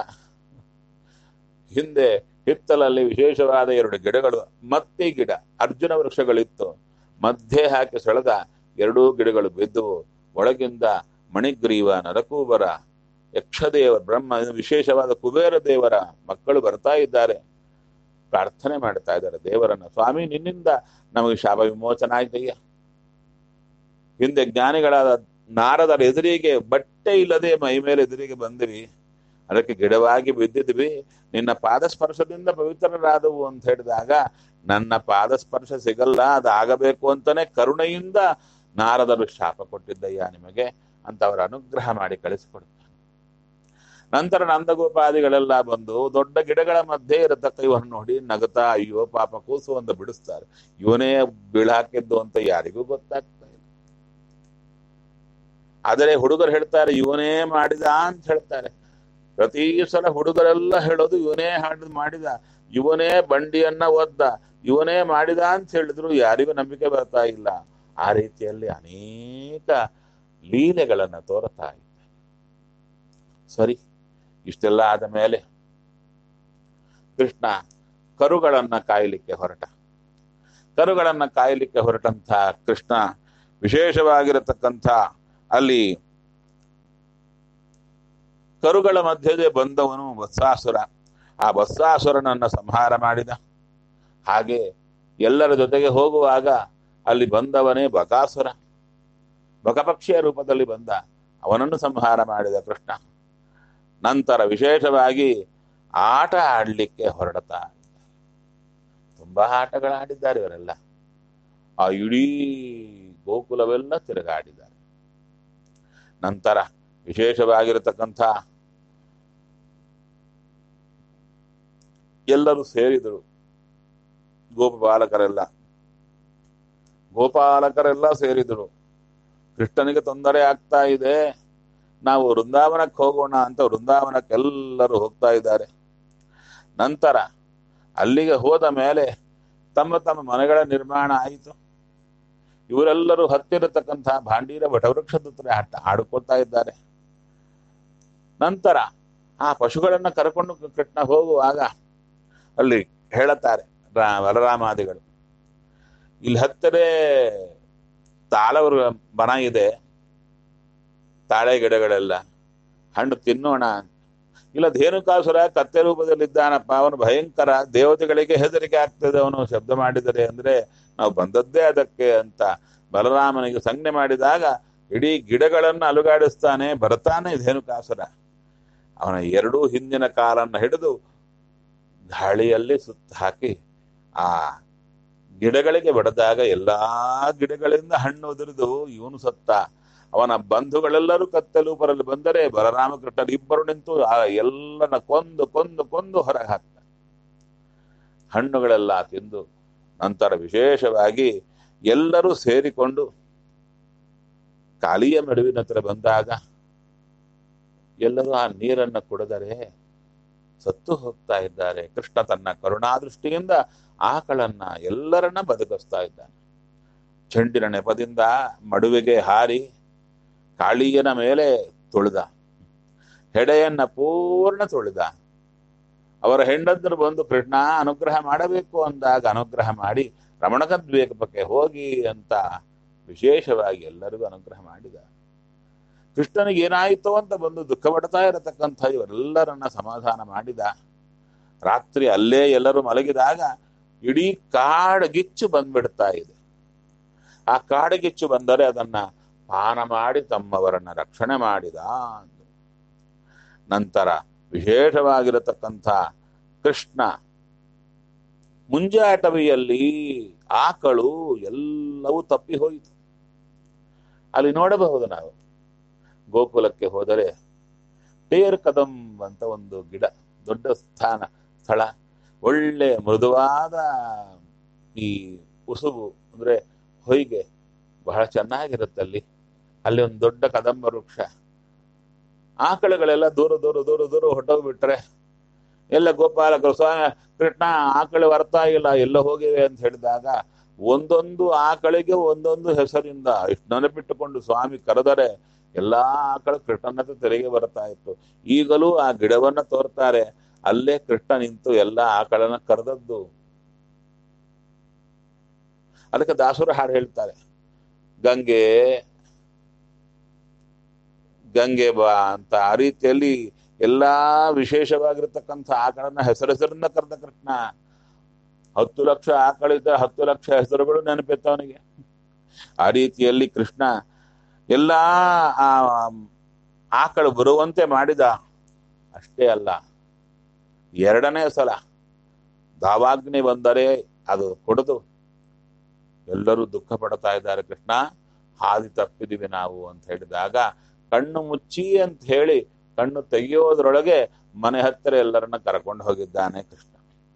ಹಿಂದೆ ಹಿತ್ತಲಲ್ಲಿ ವಿಶೇಷವಾದ ಎರಡು ಗಿಡಗಳು ಮತ್ತಿ ಗಿಡ ಅರ್ಜುನ ವೃಕ್ಷಗಳಿತ್ತು ಮಧ್ಯೆ ಹಾಕಿ ಸೆಳೆದ ಎರಡೂ ಗಿಡಗಳು ಬಿದ್ದುವು ಒಳಗಿಂದ ಮಣಿಗ್ರೀವ ನರಕೂಬರ ಯಕ್ಷದೇವ ಬ್ರಹ್ಮ ವಿಶೇಷವಾದ ಕುಬೇರ ದೇವರ ಮಕ್ಕಳು ಬರ್ತಾ ಇದ್ದಾರೆ ಪ್ರಾರ್ಥನೆ ಮಾಡ್ತಾ ಇದ್ದಾರೆ ದೇವರನ್ನ ಸ್ವಾಮಿ ನಿನ್ನಿಂದ ನಮಗೆ ಶಾಪ ವಿಮೋಚನ ಆಯ್ತಯ್ಯ ಹಿಂದೆ ಜ್ಞಾನಿಗಳಾದ ನಾರದರ ಎದುರಿಗೆ ಬಟ್ಟೆ ಇಲ್ಲದೆ ಮೈ ಮೇಲೆ ಎದುರಿಗೆ ಬಂದಿವಿ ಅದಕ್ಕೆ ಗಿಡವಾಗಿ ಬಿದ್ದಿದ್ವಿ ನಿನ್ನ ಪಾದಸ್ಪರ್ಶದಿಂದ ಪವಿತ್ರರಾದವು ಅಂತ ಹೇಳಿದಾಗ ನನ್ನ ಪಾದಸ್ಪರ್ಶ ಸಿಗಲ್ಲ ಅದು ಆಗಬೇಕು ಅಂತಾನೆ ಕರುಣೆಯಿಂದ ನಾರದರು ಶಾಪ ಕೊಟ್ಟಿದ್ದಯ್ಯ ನಿಮಗೆ ಅಂತ ಅವರ ಅನುಗ್ರಹ ಮಾಡಿ ಕಳಿಸಿಕೊಡ್ತಾನೆ ನಂತರ ನಂದಗೋಪಾದಿಗಳೆಲ್ಲ ಬಂದು ದೊಡ್ಡ ಗಿಡಗಳ ಮಧ್ಯೆ ಇರತಕ್ಕ ಇವನು ನೋಡಿ ನಗತಾ ಅಯ್ಯೋ ಪಾಪ ಕೂಸು ಅಂತ ಬಿಡಿಸ್ತಾರೆ ಇವನೇ ಬೀಳಾಕಿದ್ದು ಅಂತ ಯಾರಿಗೂ ಗೊತ್ತಾಗ್ತಾ ಇಲ್ಲ ಆದರೆ ಹುಡುಗರು ಹೇಳ್ತಾರೆ ಇವನೇ ಮಾಡಿದ ಅಂತ ಹೇಳ್ತಾರೆ ಪ್ರತಿ ಸಲ ಹುಡುಗರೆಲ್ಲ ಹೇಳೋದು ಇವನೇ ಹಾಡಿದ್ ಮಾಡಿದ ಇವನೇ ಬಂಡಿಯನ್ನ ಒದ್ದ ಇವನೇ ಮಾಡಿದ ಅಂತ ಹೇಳಿದ್ರು ಯಾರಿಗೂ ನಂಬಿಕೆ ಬರ್ತಾ ಇಲ್ಲ ಆ ರೀತಿಯಲ್ಲಿ ಅನೇಕ ಲೀಲೆಗಳನ್ನ ತೋರ್ತಾ ಇದ್ದ ಸರಿ ಇಷ್ಟೆಲ್ಲ ಆದ ಮೇಲೆ ಕೃಷ್ಣ ಕರುಗಳನ್ನ ಕಾಯಲಿಕ್ಕೆ ಹೊರಟ ಕರುಗಳನ್ನ ಕಾಯಲಿಕ್ಕೆ ಹೊರಟಂತ ಕೃಷ್ಣ ವಿಶೇಷವಾಗಿರತಕ್ಕಂಥ ಅಲ್ಲಿ ಕರುಗಳ ಮಧ್ಯದೆ ಬಂದವನು ಬಸ್ಸಾಸುರ ಆ ಬಸ್ಸಾಸುರನನ್ನ ಸಂಹಾರ ಮಾಡಿದ ಹಾಗೆ ಎಲ್ಲರ ಜೊತೆಗೆ ಹೋಗುವಾಗ ಅಲ್ಲಿ ಬಂದವನೇ ಬಕಾಸುರ ಬಕಪಕ್ಷಿಯ ರೂಪದಲ್ಲಿ ಬಂದ ಅವನನ್ನು ಸಂಹಾರ ಮಾಡಿದ ಕೃಷ್ಣ ನಂತರ ವಿಶೇಷವಾಗಿ ಆಟ ಆಡ್ಲಿಕ್ಕೆ ಹೊರಡ್ತಾ ತುಂಬಾ ಆಟಗಳಾಡಿದ್ದಾರೆ ಇವರೆಲ್ಲ ಆ ಇಡೀ ಗೋಕುಲವೆಲ್ಲ ತಿರುಗಾಡಿದ್ದಾರೆ ನಂತರ ವಿಶೇಷವಾಗಿರತಕ್ಕಂಥ ಎಲ್ಲರೂ ಸೇರಿದರು ಗೋಪಾಲಕರೆಲ್ಲ ಗೋಪಾಲಕರೆಲ್ಲ ಸೇರಿದರು ಕೃಷ್ಣನಿಗೆ ತೊಂದರೆ ಆಗ್ತಾ ಇದೆ ನಾವು ವೃಂದಾವನಕ್ಕೆ ಹೋಗೋಣ ಅಂತ ವೃಂದಾವನಕ್ಕೆಲ್ಲರೂ ಹೋಗ್ತಾ ಇದ್ದಾರೆ ನಂತರ ಅಲ್ಲಿಗೆ ಹೋದ ಮೇಲೆ ತಮ್ಮ ತಮ್ಮ ಮನೆಗಳ ನಿರ್ಮಾಣ ಆಯಿತು ಇವರೆಲ್ಲರೂ ಹತ್ತಿರತಕ್ಕಂಥ ಭಾಂಡೀರ ವಟವೃಕ್ಷದ ಹತ್ರ ಆಟ ಆಡ್ಕೊಳ್ತಾ ಇದ್ದಾರೆ ನಂತರ ಆ ಪಶುಗಳನ್ನ ಕರ್ಕೊಂಡು ಕೃಷ್ಣ ಹೋಗುವಾಗ ಅಲ್ಲಿ ಹೇಳುತ್ತಾರೆ ರಾ- ಬಲರಾಮಾದಿಗಳು ಇಲ್ಲಿ ಹತ್ತಿರ ತಾಳವರ ಬನ ಇದೆ ತಾಳೆ ಗಿಡಗಳೆಲ್ಲ ಹಣ್ಣು ತಿನ್ನೋಣ ಇಲ್ಲ ಧೇನುಕಾಸುರ ಕತ್ತೆ ರೂಪದಲ್ಲಿದ್ದಾನಪ್ಪ ಅವನು ಭಯಂಕರ ದೇವತೆಗಳಿಗೆ ಹೆದರಿಕೆ ಆಗ್ತದೆ ಅವನು ಶಬ್ದ ಮಾಡಿದರೆ ಅಂದ್ರೆ ನಾವು ಬಂದದ್ದೇ ಅದಕ್ಕೆ ಅಂತ ಬಲರಾಮನಿಗೆ ಸಂಜ್ಞೆ ಮಾಡಿದಾಗ ಇಡೀ ಗಿಡಗಳನ್ನು ಅಲುಗಾಡಿಸ್ತಾನೆ ಬರ್ತಾನೆ ಧೇನುಕಾಸುರ ಅವನ ಎರಡೂ ಹಿಂದಿನ ಕಾಲನ್ನು ಹಿಡಿದು ಗಾಳಿಯಲ್ಲಿ ಸುತ್ತ ಹಾಕಿ ಆ ಗಿಡಗಳಿಗೆ ಬಡದಾಗ ಎಲ್ಲಾ ಗಿಡಗಳಿಂದ ಹಣ್ಣು ಉದುರಿದು ಇವನು ಸತ್ತ ಅವನ ಬಂಧುಗಳೆಲ್ಲರೂ ಕತ್ತಲು ಬರಲು ಬಂದರೆ ಬಲರಾಮಕೃಷ್ಣರು ಇಬ್ಬರು ನಿಂತು ಆ ಎಲ್ಲನ ಕೊಂದು ಕೊಂದು ಕೊಂದು ಹೊರಗೆ ಹಾಕ್ತಾರೆ ಹಣ್ಣುಗಳೆಲ್ಲ ತಿಂದು ನಂತರ ವಿಶೇಷವಾಗಿ ಎಲ್ಲರೂ ಸೇರಿಕೊಂಡು ಕಾಲಿಯ ಮೆಡುವಿನ ಹತ್ರ ಬಂದಾಗ ಎಲ್ಲರೂ ಆ ನೀರನ್ನು ಕುಡಿದರೆ ಸತ್ತು ಹೋಗ್ತಾ ಇದ್ದಾರೆ ಕೃಷ್ಣ ತನ್ನ ಕರುಣಾದೃಷ್ಟಿಯಿಂದ ಆಕಳನ್ನ ಎಲ್ಲರನ್ನ ಬದುಕಿಸ್ತಾ ಇದ್ದಾನೆ ಚೆಂಡಿನ ನೆಪದಿಂದ ಮಡುವೆಗೆ ಹಾರಿ ಕಾಳಿಯನ ಮೇಲೆ ತುಳಿದ ಹೆಡೆಯನ್ನ ಪೂರ್ಣ ತುಳಿದ ಅವರ ಹೆಂಡಂದರು ಬಂದು ಕೃಷ್ಣ ಅನುಗ್ರಹ ಮಾಡಬೇಕು ಅಂದಾಗ ಅನುಗ್ರಹ ಮಾಡಿ ರಮಣಕ ದ್ವೀಪಕ್ಕೆ ಹೋಗಿ ಅಂತ ವಿಶೇಷವಾಗಿ ಎಲ್ಲರಿಗೂ ಅನುಗ್ರಹ ಮಾಡಿದ ಕೃಷ್ಣನಿಗೆ ಏನಾಯಿತು ಅಂತ ಬಂದು ದುಃಖ ಪಡ್ತಾ ಇರತಕ್ಕಂಥ ಇವರೆಲ್ಲರನ್ನ ಸಮಾಧಾನ ಮಾಡಿದ ರಾತ್ರಿ ಅಲ್ಲೇ ಎಲ್ಲರೂ ಮಲಗಿದಾಗ ಇಡೀ ಕಾಡಗಿಚ್ಚು ಬಂದ್ಬಿಡ್ತಾ ಇದೆ ಆ ಕಾಡಗಿಚ್ಚು ಬಂದರೆ ಅದನ್ನ ಪಾನ ಮಾಡಿ ತಮ್ಮವರನ್ನ ರಕ್ಷಣೆ ಮಾಡಿದ ಅಂದ್ರು. ನಂತರ ವಿಶೇಷವಾಗಿರತಕ್ಕಂಥ ಕೃಷ್ಣ ಮುಂಜಾಟವಿಯಲ್ಲಿ ಆಕಳು ಎಲ್ಲವೂ ತಪ್ಪಿ ಹೋಯಿತು ಅಲ್ಲಿ ನೋಡಬಹುದು ನಾವು ಗೋಕುಲಕ್ಕೆ ಹೋದರೆ ಟೇರ್ ಕದಂ ಅಂತ ಒಂದು ಗಿಡ ದೊಡ್ಡ ಸ್ಥಾನ ಸ್ಥಳ ಒಳ್ಳೆ ಮೃದುವಾದ ಈ ಉಸುಬು ಅಂದ್ರೆ ಹೊಯ್ಗೆ ಬಹಳ ಚೆನ್ನಾಗಿರುತ್ತೆ ಅಲ್ಲಿ ಅಲ್ಲಿ ಒಂದು ದೊಡ್ಡ ಕದಂಬ ವೃಕ್ಷ ಆಕಳುಗಳೆಲ್ಲ ದೂರ ದೂರ ದೂರ ದೂರ ಹೊಟ್ಟೋಗ್ಬಿಟ್ರೆ ಎಲ್ಲ ಗೋಪಾಲಕರು ಸ್ವಾಮಿ ಕೃಷ್ಣ ಆಕಳು ಬರ್ತಾ ಇಲ್ಲ ಎಲ್ಲ ಹೋಗಿವೆ ಅಂತ ಹೇಳಿದಾಗ ಒಂದೊಂದು ಆಕಳಿಗೆ ಒಂದೊಂದು ಹೆಸರಿಂದ ಇಷ್ಟು ನೆನಪಿಟ್ಟುಕೊಂಡು ಸ್ವಾಮಿ ಕರೆದರೆ ಎಲ್ಲಾ ಆಕಳು ಕೃಷ್ಣನ ತೆರೆಗೆ ಬರ್ತಾ ಇತ್ತು ಈಗಲೂ ಆ ಗಿಡವನ್ನ ತೋರ್ತಾರೆ ಅಲ್ಲೇ ಕೃಷ್ಣ ನಿಂತು ಎಲ್ಲ ಆಕಳನ್ನ ಕರೆದದ್ದು ಅದಕ್ಕೆ ದಾಸರು ಹಾಡು ಹೇಳ್ತಾರೆ ಗಂಗೆ ಗಂಗೆ ಬಾ ಅಂತ ಆ ರೀತಿಯಲ್ಲಿ ಎಲ್ಲಾ ವಿಶೇಷವಾಗಿರ್ತಕ್ಕಂಥ ಆಕಳನ್ನ ಹೆಸರೆಸರನ್ನ ಕರೆದ ಕೃಷ್ಣ ಹತ್ತು ಲಕ್ಷ ಆಕಳಿದ್ದ ಹತ್ತು ಲಕ್ಷ ಹೆಸರುಗಳು ನೆನಪಿತ್ತು ಅವನಿಗೆ ಆ ರೀತಿಯಲ್ಲಿ ಕೃಷ್ಣ ಎಲ್ಲಾ ಆ ಆಕಳು ಬರುವಂತೆ ಮಾಡಿದ ಅಷ್ಟೇ ಅಲ್ಲ ಎರಡನೇ ಸಲ ದಾವಾಗ್ನಿ ಬಂದರೆ ಅದು ಕೊಡದು ಎಲ್ಲರೂ ದುಃಖ ಪಡ್ತಾ ಇದ್ದಾರೆ ಕೃಷ್ಣ ಹಾದಿ ತಪ್ಪಿದಿವಿ ನಾವು ಅಂತ ಹೇಳಿದಾಗ ಕಣ್ಣು ಮುಚ್ಚಿ ಅಂತ ಹೇಳಿ ಕಣ್ಣು ತೆಗೆಯೋದ್ರೊಳಗೆ ಮನೆ ಹತ್ತಿರ ಎಲ್ಲರನ್ನ ಕರ್ಕೊಂಡು ಹೋಗಿದ್ದಾನೆ ಕೃಷ್ಣ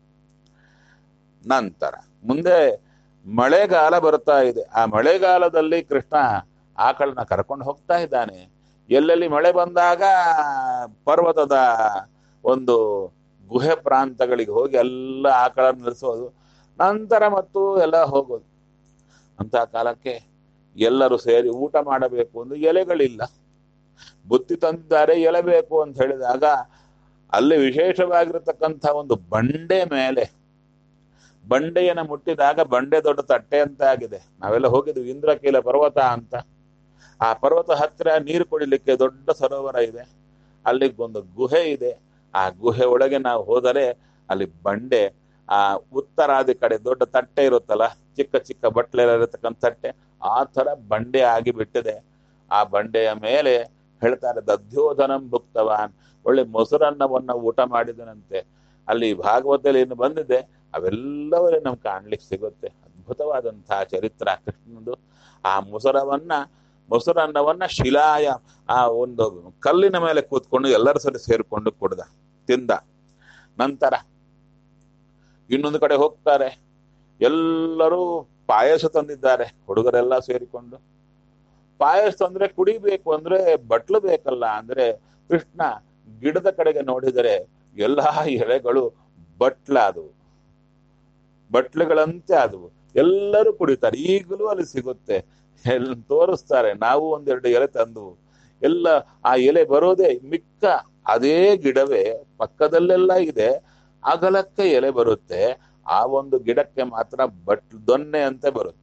ನಂತರ ಮುಂದೆ ಮಳೆಗಾಲ ಬರ್ತಾ ಇದೆ ಆ ಮಳೆಗಾಲದಲ್ಲಿ ಕೃಷ್ಣ ಆಕಳನ್ನ ಕರ್ಕೊಂಡು ಹೋಗ್ತಾ ಇದ್ದಾನೆ ಎಲ್ಲೆಲ್ಲಿ ಮಳೆ ಬಂದಾಗ ಪರ್ವತದ ಒಂದು ಗುಹೆ ಪ್ರಾಂತಗಳಿಗೆ ಹೋಗಿ ಎಲ್ಲ ಆಕಳನ್ನ ನಿಲ್ಲಿಸೋದು ನಂತರ ಮತ್ತು ಎಲ್ಲ ಹೋಗೋದು ಅಂತ ಕಾಲಕ್ಕೆ ಎಲ್ಲರೂ ಸೇರಿ ಊಟ ಮಾಡಬೇಕು ಅಂದ್ರೆ ಎಲೆಗಳಿಲ್ಲ ಬುತ್ತಿ ತಂದಿದ್ದಾರೆ ಎಲೆ ಬೇಕು ಅಂತ ಹೇಳಿದಾಗ ಅಲ್ಲಿ ವಿಶೇಷವಾಗಿರತಕ್ಕಂಥ ಒಂದು ಬಂಡೆ ಮೇಲೆ ಬಂಡೆಯನ್ನು ಮುಟ್ಟಿದಾಗ ಬಂಡೆ ದೊಡ್ಡ ತಟ್ಟೆ ಅಂತ ಆಗಿದೆ ನಾವೆಲ್ಲ ಹೋಗಿದ್ವಿ ಇಂದ್ರಕೀಲ ಪರ್ವತ ಅಂತ ಆ ಪರ್ವತ ಹತ್ತಿರ ನೀರು ಕುಡಿಲಿಕ್ಕೆ ದೊಡ್ಡ ಸರೋವರ ಇದೆ ಅಲ್ಲಿ ಒಂದು ಗುಹೆ ಇದೆ ಆ ಗುಹೆ ಒಳಗೆ ನಾವು ಹೋದರೆ ಅಲ್ಲಿ ಬಂಡೆ ಆ ಉತ್ತರಾದಿ ಕಡೆ ದೊಡ್ಡ ತಟ್ಟೆ ಇರುತ್ತಲ್ಲ ಚಿಕ್ಕ ಚಿಕ್ಕ ಬಟ್ಲೆ ಇರತಕ್ಕಂಥ ತಟ್ಟೆ ಆ ತರ ಬಂಡೆ ಆಗಿ ಬಿಟ್ಟಿದೆ ಆ ಬಂಡೆಯ ಮೇಲೆ ಹೇಳ್ತಾರೆ ದಧ್ಯೋಧನಂ ಭುಕ್ತವಾನ್ ಒಳ್ಳೆ ಮೊಸರನ್ನವನ್ನ ಊಟ ಮಾಡಿದನಂತೆ ಅಲ್ಲಿ ಭಾಗವತದಲ್ಲಿ ಏನು ಬಂದಿದೆ ಅವೆಲ್ಲವರೇ ನಮ್ಗೆ ಕಾಣ್ಲಿಕ್ಕೆ ಸಿಗುತ್ತೆ ಅದ್ಭುತವಾದಂತಹ ಚರಿತ್ರ ಕೃಷ್ಣನದು ಆ ಮೊಸರವನ್ನ ಮೊಸರನ್ನವನ್ನ ಶಿಲಾಯ ಆ ಒಂದು ಕಲ್ಲಿನ ಮೇಲೆ ಕೂತ್ಕೊಂಡು ಎಲ್ಲರ ಸರಿ ಸೇರ್ಕೊಂಡು ಕುಡ್ದ ತಿಂದ ನಂತರ ಇನ್ನೊಂದು ಕಡೆ ಹೋಗ್ತಾರೆ ಎಲ್ಲರೂ ಪಾಯಸ ತಂದಿದ್ದಾರೆ ಹುಡುಗರೆಲ್ಲ ಸೇರಿಕೊಂಡು ಪಾಯಸ ತಂದ್ರೆ ಕುಡಿಬೇಕು ಅಂದ್ರೆ ಬಟ್ಲು ಬೇಕಲ್ಲ ಅಂದ್ರೆ ಕೃಷ್ಣ ಗಿಡದ ಕಡೆಗೆ ನೋಡಿದರೆ ಎಲ್ಲಾ ಎಲೆಗಳು ಬಟ್ಲ ಅದು ಬಟ್ಲುಗಳಂತೆ ಆದವು ಎಲ್ಲರೂ ಕುಡಿತಾರೆ ಈಗಲೂ ಅಲ್ಲಿ ಸಿಗುತ್ತೆ ಎಲ್ ತೋರಿಸ್ತಾರೆ ನಾವು ಒಂದೆರಡು ಎಲೆ ತಂದು ಎಲ್ಲ ಆ ಎಲೆ ಬರೋದೇ ಮಿಕ್ಕ ಅದೇ ಗಿಡವೇ ಪಕ್ಕದಲ್ಲೆಲ್ಲ ಇದೆ ಅಗಲಕ್ಕೆ ಎಲೆ ಬರುತ್ತೆ ಆ ಒಂದು ಗಿಡಕ್ಕೆ ಮಾತ್ರ ಬಟ್ ದೊನ್ನೆ ಅಂತ ಬರುತ್ತೆ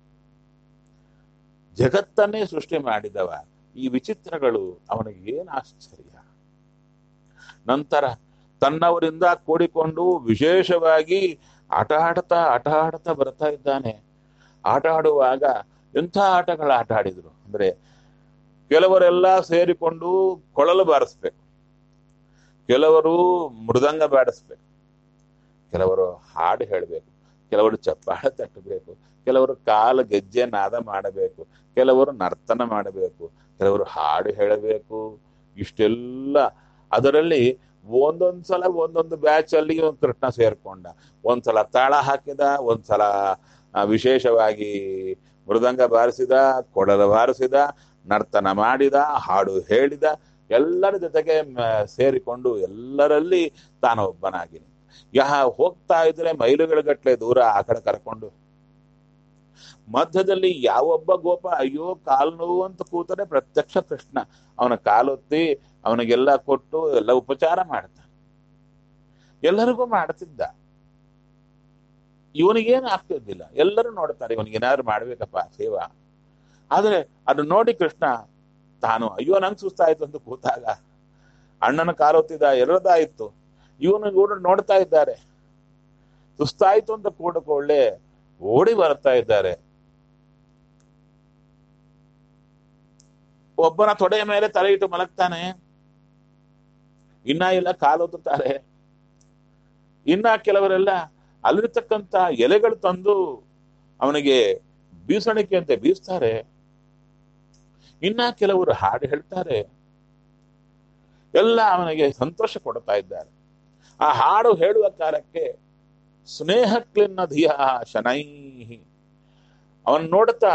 ಜಗತ್ತನ್ನೇ ಸೃಷ್ಟಿ ಮಾಡಿದವ ಈ ವಿಚಿತ್ರಗಳು ಅವನಿಗೆ ಏನ್ ಆಶ್ಚರ್ಯ ನಂತರ ತನ್ನವರಿಂದ ಕೂಡಿಕೊಂಡು ವಿಶೇಷವಾಗಿ ಆಟ ಆಡ್ತಾ ಆಟ ಆಡ್ತಾ ಬರ್ತಾ ಇದ್ದಾನೆ ಆಟ ಆಡುವಾಗ ಎಂಥ ಆಟಗಳ ಆಟ ಆಡಿದ್ರು ಅಂದ್ರೆ ಕೆಲವರೆಲ್ಲ ಸೇರಿಕೊಂಡು ಕೊಳಲು ಬಾರಿಸ್ಬೇಕು ಕೆಲವರು ಮೃದಂಗ ಬಾಡಿಸ್ಬೇಕು ಕೆಲವರು ಹಾಡು ಹೇಳಬೇಕು ಕೆಲವರು ಚಪ್ಪಾಳೆ ತಟ್ಟಬೇಕು ಕೆಲವರು ಕಾಲು ಗೆಜ್ಜೆ ನಾದ ಮಾಡಬೇಕು ಕೆಲವರು ನರ್ತನ ಮಾಡಬೇಕು ಕೆಲವರು ಹಾಡು ಹೇಳಬೇಕು ಇಷ್ಟೆಲ್ಲ ಅದರಲ್ಲಿ ಒಂದೊಂದ್ಸಲ ಒಂದೊಂದು ಬ್ಯಾಚ್ ಅಲ್ಲಿ ಒಂದು ಕೃಷ್ಣ ಸೇರ್ಕೊಂಡ ಒಂದ್ಸಲ ತಾಳ ಹಾಕಿದ ಒಂದ್ಸಲ ಆ, ವಿಶೇಷವಾಗಿ ಮೃದಂಗ ಬಾರಿಸಿದ ಕೊಡಲ ಬಾರಿಸಿದ ನರ್ತನ ಮಾಡಿದ ಹಾಡು ಹೇಳಿದ ಎಲ್ಲರ ಜೊತೆಗೆ ಮ- ಸೇರಿಕೊಂಡು ಎಲ್ಲರಲ್ಲಿ ತಾನು ಒಬ್ಬನಾಗಿ ನಿಂತ. ಯಾ ಹೋಗ್ತಾ ಇದ್ರೆ ಮೈಲುಗಳ ಗಟ್ಲೆ ದೂರ ಆ ಕಡೆ ಕರ್ಕೊಂಡು ಮಧ್ಯದಲ್ಲಿ ಯಾವೊಬ್ಬ ಗೋಪ ಅಯ್ಯೋ ಕಾಲು ನೋವು ಅಂತ ಕೂತರೆ ಪ್ರತ್ಯಕ್ಷ ಕೃಷ್ಣ ಅವನ ಕಾಲೊತ್ತಿ ಅವನಿಗೆಲ್ಲ ಕೊಟ್ಟು ಎಲ್ಲ ಉಪಚಾರ ಮಾಡ್ತಾನೆ ಎಲ್ಲರಿಗೂ ಮಾಡ್ತಿದ್ದ ಇವನಿಗೇನು ಆಗ್ತಿದ್ದಿಲ್ಲ ಎಲ್ಲರೂ ನೋಡ್ತಾರೆ ಇವನಿಗೆ ಏನಾದ್ರು ಮಾಡ್ಬೇಕಪ್ಪ ಸೇವಾ ಆದ್ರೆ ಅದು ನೋಡಿ ಕೃಷ್ಣ ತಾನು ಅಯ್ಯೋ ನಂಗೆ ಸುಸ್ತಾಯ್ತು ಅಂತ ಕೂತಾಗ ಅಣ್ಣನ ಕಾಲೊತ್ತಿದ ಎರದಾಯಿತು ಇವನು ಕೂಡ ನೋಡ್ತಾ ಇದ್ದಾರೆ ಸುಸ್ತಾಯ್ತು ಅಂತ ಕೂಡಕೊಳ್ಳೆ ಓಡಿ ಬರ್ತಾ ಇದ್ದಾರೆ ಒಬ್ಬನ ತೊಡೆಯ ಮೇಲೆ ತಲೆ ಇಟ್ಟು ಮಲಗ್ತಾನೆ ಇನ್ನ ಇಲ್ಲ ಕಾಲೊತ್ತುತ್ತಾರೆ ಇನ್ನ ಕೆಲವರೆಲ್ಲ ಅಲ್ಲಿರ್ತಕ್ಕಂಥ ಎಲೆಗಳು ತಂದು ಅವನಿಗೆ ಬೀಸಣಿಕೆ ಅಂತ ಬೀಸ್ತಾರೆ ಇನ್ನ ಕೆಲವರು ಹಾಡು ಹೇಳ್ತಾರೆ ಎಲ್ಲ ಅವನಿಗೆ ಸಂತೋಷ ಕೊಡ್ತಾ ಇದ್ದಾರೆ ಆ ಹಾಡು ಹೇಳುವ ಕಾಲಕ್ಕೆ ಸ್ನೇಹ ಕ್ಲಿನ್ನ ಧಿಯ ಶನೈಹಿ ಅವನ್ ನೋಡುತ್ತಾ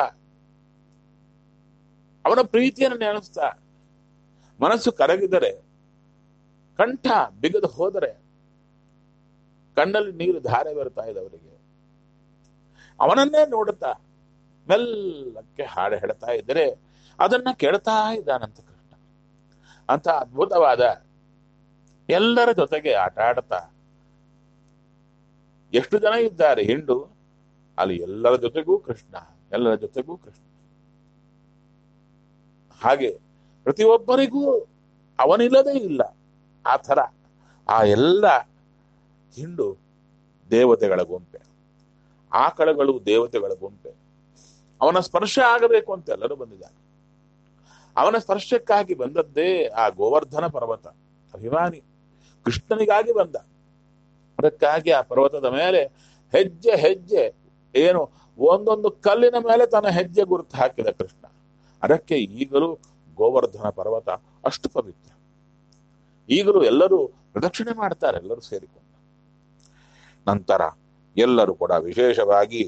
ಅವನ ಪ್ರೀತಿಯನ್ನು ನೆನೆಸ್ತಾ ಮನಸ್ಸು ಕರಗಿದರೆ ಕಂಠ ಬಿಗದು ಹೋದರೆ ಕಣ್ಣಲ್ಲಿ ನೀರು ಧಾರೆ ಬರ್ತಾ ಇದೆ ಅವರಿಗೆ ಅವನನ್ನೇ ನೋಡುತ್ತಾ ಮೆಲ್ಲಕ್ಕೆ ಹಾಡು ಹೇಳ್ತಾ ಇದ್ದರೆ ಅದನ್ನ ಕೇಳ್ತಾ ಇದ್ದಾನಂತ ಕೃಷ್ಣ ಅಂತ ಅದ್ಭುತವಾದ ಎಲ್ಲರ ಜೊತೆಗೆ ಆಟ ಆಡ್ತಾ ಎಷ್ಟು ಜನ ಇದ್ದಾರೆ ಹಿಂಡು ಅಲ್ಲಿ ಎಲ್ಲರ ಜೊತೆಗೂ ಕೃಷ್ಣ ಎಲ್ಲರ ಜೊತೆಗೂ ಕೃಷ್ಣ ಹಾಗೆ ಪ್ರತಿಯೊಬ್ಬರಿಗೂ ಅವನಿಲ್ಲದೇ ಇಲ್ಲ ಆ ಥರ ಆ ಎಲ್ಲ ಹಿಂಡು ದೇವತೆಗಳ ಗುಂಪೆ ಆಕಳಗಳು ದೇವತೆಗಳ ಗುಂಪೆ ಅವನ ಸ್ಪರ್ಶ ಆಗಬೇಕು ಅಂತ ಎಲ್ಲರೂ ಬಂದಿದ್ದಾರೆ ಅವನ ಸ್ಪರ್ಶಕ್ಕಾಗಿ ಬಂದದ್ದೇ ಆ ಗೋವರ್ಧನ ಪರ್ವತ ಅಭಿಮಾನಿ ಕೃಷ್ಣನಿಗಾಗಿ ಬಂದ ಅದಕ್ಕಾಗಿ ಆ ಪರ್ವತದ ಮೇಲೆ ಹೆಜ್ಜೆ ಹೆಜ್ಜೆ ಏನು ಒಂದೊಂದು ಕಲ್ಲಿನ ಮೇಲೆ ತನ್ನ ಹೆಜ್ಜೆ ಗುರುತು ಹಾಕಿದ ಕೃಷ್ಣ ಅದಕ್ಕೆ ಈಗಲೂ ಗೋವರ್ಧನ ಪರ್ವತ ಅಷ್ಟು ಪವಿತ್ರ ಈಗಲೂ ಎಲ್ಲರೂ ಪ್ರದಕ್ಷಿಣೆ ಮಾಡ್ತಾರೆ ಎಲ್ಲರೂ ಸೇರಿಕೊಂಡು ನಂತರ ಎಲ್ಲರೂ ಕೂಡ ವಿಶೇಷವಾಗಿ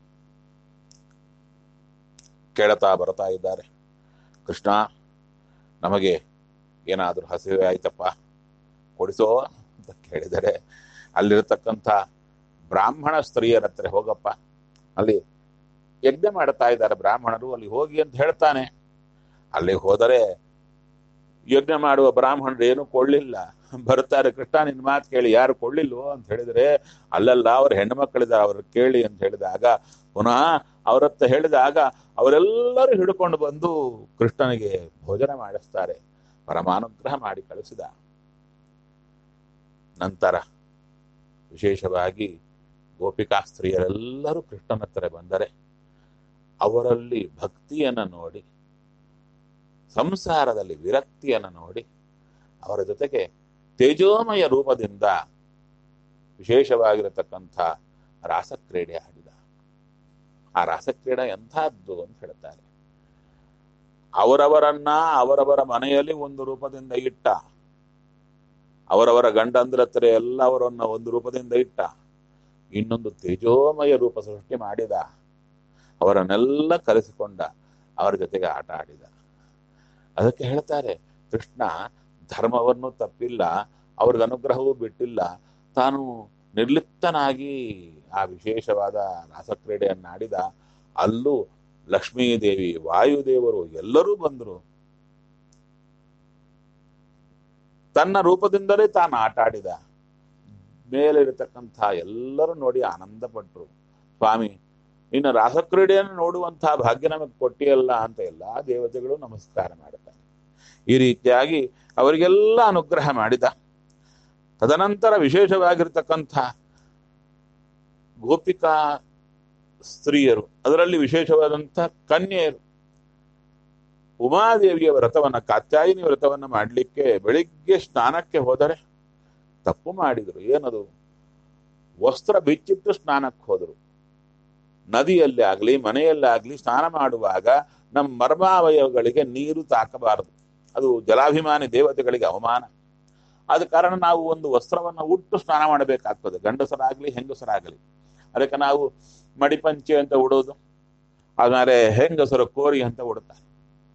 ಕೇಳ್ತಾ ಬರ್ತಾ ಇದ್ದಾರೆ ಕೃಷ್ಣ ನಮಗೆ ಏನಾದರೂ ಹಸಿವೆ ಆಯ್ತಪ್ಪ ಕೊಡಿಸೋ ಅಂತ ಕೇಳಿದರೆ ಅಲ್ಲಿರತಕ್ಕಂಥ ಬ್ರಾಹ್ಮಣ ಸ್ತ್ರೀಯರ ಹತ್ರ ಹೋಗಪ್ಪ ಅಲ್ಲಿ ಯಜ್ಞ ಮಾಡ್ತಾ ಇದ್ದಾರೆ ಬ್ರಾಹ್ಮಣರು ಅಲ್ಲಿ ಹೋಗಿ ಅಂತ ಹೇಳ್ತಾನೆ ಅಲ್ಲಿ ಹೋದರೆ ಯಜ್ಞ ಮಾಡುವ ಬ್ರಾಹ್ಮಣರು ಏನು ಕೊಳ್ಳಿಲ್ಲ ಬರ್ತಾರೆ ಕೃಷ್ಣ ನಿನ್ ಮಾತು ಕೇಳಿ ಯಾರು ಕೊಳ್ಳಿಲ್ವೋ ಅಂತ ಹೇಳಿದ್ರೆ ಅಲ್ಲಲ್ಲ ಅವ್ರ ಹೆಣ್ಣು ಮಕ್ಕಳಿದ್ದಾರೆ ಅವ್ರ ಕೇಳಿ ಅಂತ ಹೇಳಿದಾಗ ಪುನಃ ಅವರತ್ತ ಹೇಳಿದಾಗ ಅವರೆಲ್ಲರೂ ಹಿಡ್ಕೊಂಡು ಬಂದು ಕೃಷ್ಣನಿಗೆ ಭೋಜನ ಮಾಡಿಸ್ತಾರೆ ಪರಮಾನುಗ್ರಹ ಮಾಡಿ ಕಳಿಸಿದ ನಂತರ ವಿಶೇಷವಾಗಿ ಗೋಪಿಕಾ ಸ್ತ್ರೀಯರೆಲ್ಲರೂ ಕೃಷ್ಣನ ಹತ್ರ ಬಂದರೆ ಅವರಲ್ಲಿ ಭಕ್ತಿಯನ್ನು ನೋಡಿ ಸಂಸಾರದಲ್ಲಿ ವಿರಕ್ತಿಯನ್ನು ನೋಡಿ ಅವರ ಜೊತೆಗೆ ತೇಜೋಮಯ ರೂಪದಿಂದ ವಿಶೇಷವಾಗಿರತಕ್ಕಂಥ ರಾಸಕ್ರೀಡೆ ಆಡಿದ ಆ ರಾಸಕ್ರೀಡೆ ಎಂಥದ್ದು ಅಂತ ಹೇಳ್ತಾರೆ ಅವರವರನ್ನ ಅವರವರ ಮನೆಯಲ್ಲಿ ಒಂದು ರೂಪದಿಂದ ಇಟ್ಟ ಅವರವರ ಗಂಡಂದ್ರ ಹತ್ರ ಎಲ್ಲ ಅವರನ್ನ ಒಂದು ರೂಪದಿಂದ ಇಟ್ಟ ಇನ್ನೊಂದು ತೇಜೋಮಯ ರೂಪ ಸೃಷ್ಟಿ ಮಾಡಿದ ಅವರನ್ನೆಲ್ಲ ಕರೆಸಿಕೊಂಡ ಅವರ ಜೊತೆಗೆ ಆಟ ಆಡಿದ ಅದಕ್ಕೆ ಹೇಳ್ತಾರೆ ಕೃಷ್ಣ ಧರ್ಮವನ್ನು ತಪ್ಪಿಲ್ಲ ಅವ್ರಿಗೆ ಅನುಗ್ರಹವೂ ಬಿಟ್ಟಿಲ್ಲ ತಾನು ನಿರ್ಲಿಪ್ತನಾಗಿ ಆ ವಿಶೇಷವಾದ ರಾಸಕ್ರೀಡೆಯನ್ನಾಡಿದ ಅಲ್ಲೂ ಲಕ್ಷ್ಮೀದೇವಿ ವಾಯುದೇವರು ಎಲ್ಲರೂ ಬಂದರು ತನ್ನ ರೂಪದಿಂದಲೇ ತಾನು ಆಟ ಆಡಿದ ಮೇಲಿರತಕ್ಕಂಥ ಎಲ್ಲರೂ ನೋಡಿ ಆನಂದ ಪಟ್ರು ಸ್ವಾಮಿ ಇನ್ನು ರಾಸಕ್ರೀಡೆಯನ್ನು ನೋಡುವಂತಹ ಭಾಗ್ಯ ನಮಗೆ ಕೊಟ್ಟಿಯಲ್ಲ ಅಂತ ಎಲ್ಲಾ ದೇವತೆಗಳು ನಮಸ್ಕಾರ ಮಾಡುತ್ತಾರೆ ಈ ರೀತಿಯಾಗಿ ಅವರಿಗೆಲ್ಲ ಅನುಗ್ರಹ ಮಾಡಿದ ತದನಂತರ ವಿಶೇಷವಾಗಿರ್ತಕ್ಕಂಥ ಗೋಪಿಕಾ ಸ್ತ್ರೀಯರು ಅದರಲ್ಲಿ ವಿಶೇಷವಾದಂಥ ಕನ್ಯೆಯರು ಉಮಾದೇವಿಯ ವ್ರತವನ್ನ ಕಾತ್ಯಾಯಿನಿ ವ್ರತವನ್ನ ಮಾಡಲಿಕ್ಕೆ ಬೆಳಿಗ್ಗೆ ಸ್ನಾನಕ್ಕೆ ಹೋದರೆ ತಪ್ಪು ಮಾಡಿದರು ಏನದು ವಸ್ತ್ರ ಬಿಚ್ಚಿಟ್ಟು ಸ್ನಾನಕ್ಕೆ ಹೋದರು ನದಿಯಲ್ಲಿ ಆಗ್ಲಿ ಮನೆಯಲ್ಲೇ ಆಗ್ಲಿ ಸ್ನಾನ ಮಾಡುವಾಗ ನಮ್ಮ ಮರ್ಮಾವಯವಗಳಿಗೆ ನೀರು ತಾಕಬಾರದು ಅದು ಜಲಾಭಿಮಾನಿ ದೇವತೆಗಳಿಗೆ ಅವಮಾನ ಆದ ಕಾರಣ ನಾವು ಒಂದು ವಸ್ತ್ರವನ್ನ ಉಟ್ಟು ಸ್ನಾನ ಮಾಡಬೇಕಾಗ್ತದೆ ಗಂಡಸರಾಗ್ಲಿ ಹೆಂಗಸರಾಗಲಿ ಅದಕ್ಕೆ ನಾವು ಮಡಿಪಂಚೆ ಅಂತ ಉಡೋದು ಆಮೇಲೆ ಹೆಂಗಸರು ಕೋರಿ ಅಂತ ಉಡುತ್ತಾರೆ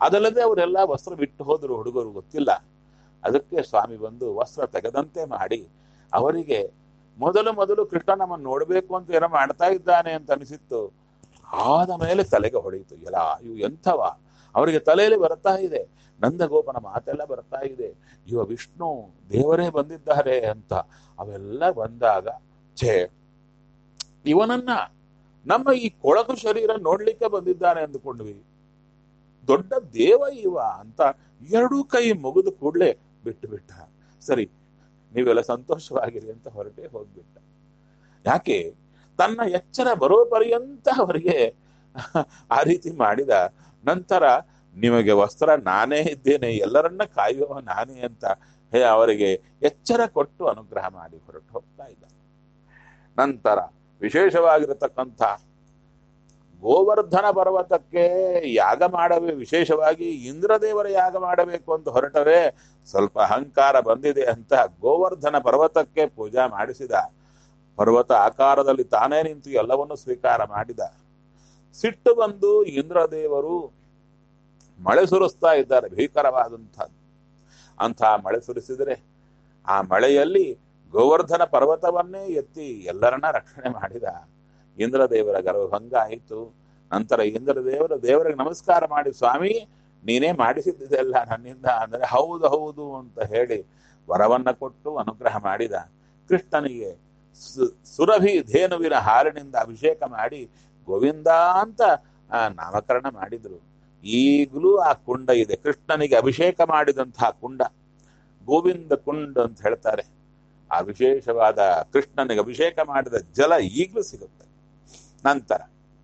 ಅದಲ್ಲದೆ ಅವರೆಲ್ಲ ವಸ್ತ್ರ ಬಿಟ್ಟು ಹೋದರು ಹುಡುಗರು ಗೊತ್ತಿಲ್ಲ ಅದಕ್ಕೆ ಸ್ವಾಮಿ ಬಂದು ವಸ್ತ್ರ ತೆಗೆದಂತೆ ಮಾಡಿ ಅವರಿಗೆ ಮೊದಲು ಮೊದಲು ಕೃಷ್ಣ ನಮ್ಮನ್ನು ನೋಡಬೇಕು ಅಂತ ಏನೋ ಮಾಡ್ತಾ ಇದ್ದಾನೆ ಅಂತ ಅನಿಸಿತ್ತು ಆದ ಮೇಲೆ ತಲೆಗೆ ಹೊಡೆಯಿತು ಎಲ್ಲ ಇವು ಎಂಥವ ಅವರಿಗೆ ತಲೆಯಲ್ಲಿ ಬರ್ತಾ ಇದೆ ನಂದಗೋಪನ ಮಾತೆಲ್ಲ ಬರ್ತಾ ಇದೆ ಇವ ವಿಷ್ಣು ದೇವರೇ ಬಂದಿದ್ದಾರೆ ಅಂತ ಅವೆಲ್ಲ ಬಂದಾಗ ಛೇ ಇವನನ್ನ ನಮ್ಮ ಈ ಕೊಳಕು ಶರೀರ ನೋಡ್ಲಿಕ್ಕೆ ಬಂದಿದ್ದಾನೆ ಅಂದುಕೊಂಡ್ವಿ ದೊಡ್ಡ ದೇವ ಇವ ಅಂತ ಎರಡೂ ಕೈ ಮುಗಿದು ಕೂಡಲೇ ಬಿಟ್ಟು ಬಿಟ್ಟ ಸರಿ ನೀವೆಲ್ಲ ಸಂತೋಷವಾಗಿರಿ ಅಂತ ಹೊರಟೆ ಹೋಗ್ಬಿಟ್ಟ ಯಾಕೆ ತನ್ನ ಎಚ್ಚರ ಬರೋ ಪರ್ಯಂತ ಅವರಿಗೆ ಆ ರೀತಿ ಮಾಡಿದ ನಂತರ ನಿಮಗೆ ವಸ್ತ್ರ ನಾನೇ ಇದ್ದೇನೆ ಎಲ್ಲರನ್ನ ಕಾಯುವ ನಾನೇ ಅಂತ ಹೇ ಅವರಿಗೆ ಎಚ್ಚರ ಕೊಟ್ಟು ಅನುಗ್ರಹ ಮಾಡಿ ಹೊರಟು ಹೋಗ್ತಾ ಇದ್ದ ನಂತರ ವಿಶೇಷವಾಗಿರತಕ್ಕಂಥ ಗೋವರ್ಧನ ಪರ್ವತಕ್ಕೆ ಯಾಗ ಮಾಡವೇ ವಿಶೇಷವಾಗಿ ಇಂದ್ರದೇವರ ಯಾಗ ಮಾಡಬೇಕು ಅಂತ ಹೊರಟರೆ ಸ್ವಲ್ಪ ಅಹಂಕಾರ ಬಂದಿದೆ ಅಂತ ಗೋವರ್ಧನ ಪರ್ವತಕ್ಕೆ ಪೂಜಾ ಮಾಡಿಸಿದ ಪರ್ವತ ಆಕಾರದಲ್ಲಿ ತಾನೇ ನಿಂತು ಎಲ್ಲವನ್ನು ಸ್ವೀಕಾರ ಮಾಡಿದ ಸಿಟ್ಟು ಬಂದು ಇಂದ್ರದೇವರು ಮಳೆ ಸುರಿಸ್ತಾ ಇದ್ದಾರೆ ಭೀಕರವಾದಂಥದ್ದು ಅಂಥ ಮಳೆ ಸುರಿಸಿದರೆ ಆ ಮಳೆಯಲ್ಲಿ ಗೋವರ್ಧನ ಪರ್ವತವನ್ನೇ ಎತ್ತಿ ಎಲ್ಲರನ್ನ ರಕ್ಷಣೆ ಮಾಡಿದ ಇಂದ್ರದೇವರ ಗರ್ವಭಂಗ ಆಯಿತು ನಂತರ ಇಂದ್ರದೇವರು ದೇವರಿಗೆ ನಮಸ್ಕಾರ ಮಾಡಿ ಸ್ವಾಮಿ ನೀನೇ ಮಾಡಿಸಿದ್ದೆಲ್ಲ ನನ್ನಿಂದ ಅಂದರೆ ಹೌದು ಹೌದು ಅಂತ ಹೇಳಿ ವರವನ್ನ ಕೊಟ್ಟು ಅನುಗ್ರಹ ಮಾಡಿದ ಕೃಷ್ಣನಿಗೆ ಸು- ಸುರಭಿ ಧೇನುವಿನ ಹಾಲಿನಿಂದ ಅಭಿಷೇಕ ಮಾಡಿ ಗೋವಿಂದ ಅಂತ ಆ, ನಾಮಕರಣ ಮಾಡಿದ್ರು ಈಗಲೂ ಆ ಕುಂಡ ಇದೆ ಕೃಷ್ಣನಿಗೆ ಅಭಿಷೇಕ ಮಾಡಿದಂತಹ ಕುಂಡ ಗೋವಿಂದ ಕುಂಡ ಅಂತ ಹೇಳ್ತಾರೆ ಆ ವಿಶೇಷವಾದ ಕೃಷ್ಣನಿಗೆ ಅಭಿಷೇಕ ಮಾಡಿದ ಜಲ ಈಗಲೂ ಸಿಗುತ್ತೆ ನಂತರ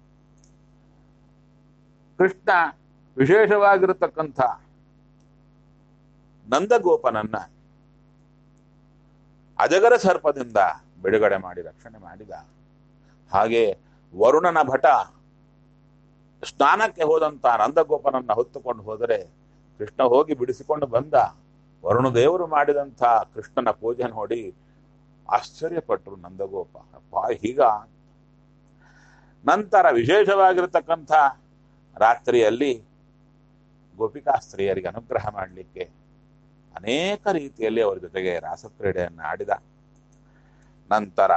ಕೃಷ್ಣ ವಿಶೇಷವಾಗಿರತಕ್ಕಂಥ ನಂದಗೋಪನನ್ನ ಅಜಗರ ಸರ್ಪದಿಂದ ಬಿಡುಗಡೆ ಮಾಡಿ ರಕ್ಷಣೆ ಮಾಡಿದ ಹಾಗೆ ವರುಣನ ಭಟ ಸ್ನಾನಕ್ಕೆ ಹೋದಂತ ನಂದಗೋಪನನ್ನ ಹೊತ್ತುಕೊಂಡು ಹೋದರೆ ಕೃಷ್ಣ ಹೋಗಿ ಬಿಡಿಸಿಕೊಂಡು ಬಂದ ವರುಣದೇವರು ಮಾಡಿದಂಥ ಕೃಷ್ಣನ ಪೂಜೆ ನೋಡಿ ಆಶ್ಚರ್ಯಪಟ್ಟರು ನಂದಗೋಪ ಅಪ್ಪ ಹೀಗ ನಂತರ ವಿಶೇಷವಾಗಿರತಕ್ಕಂಥ ರಾತ್ರಿಯಲ್ಲಿ ಗೋಪಿಕಾ ಸ್ತ್ರೀಯರಿಗೆ ಅನುಗ್ರಹ ಮಾಡಲಿಕ್ಕೆ ಅನೇಕ ರೀತಿಯಲ್ಲಿ ಅವರ ಜೊತೆಗೆ ರಾಸಕ್ರೀಡೆಯನ್ನು ಆಡಿದ ನಂತರ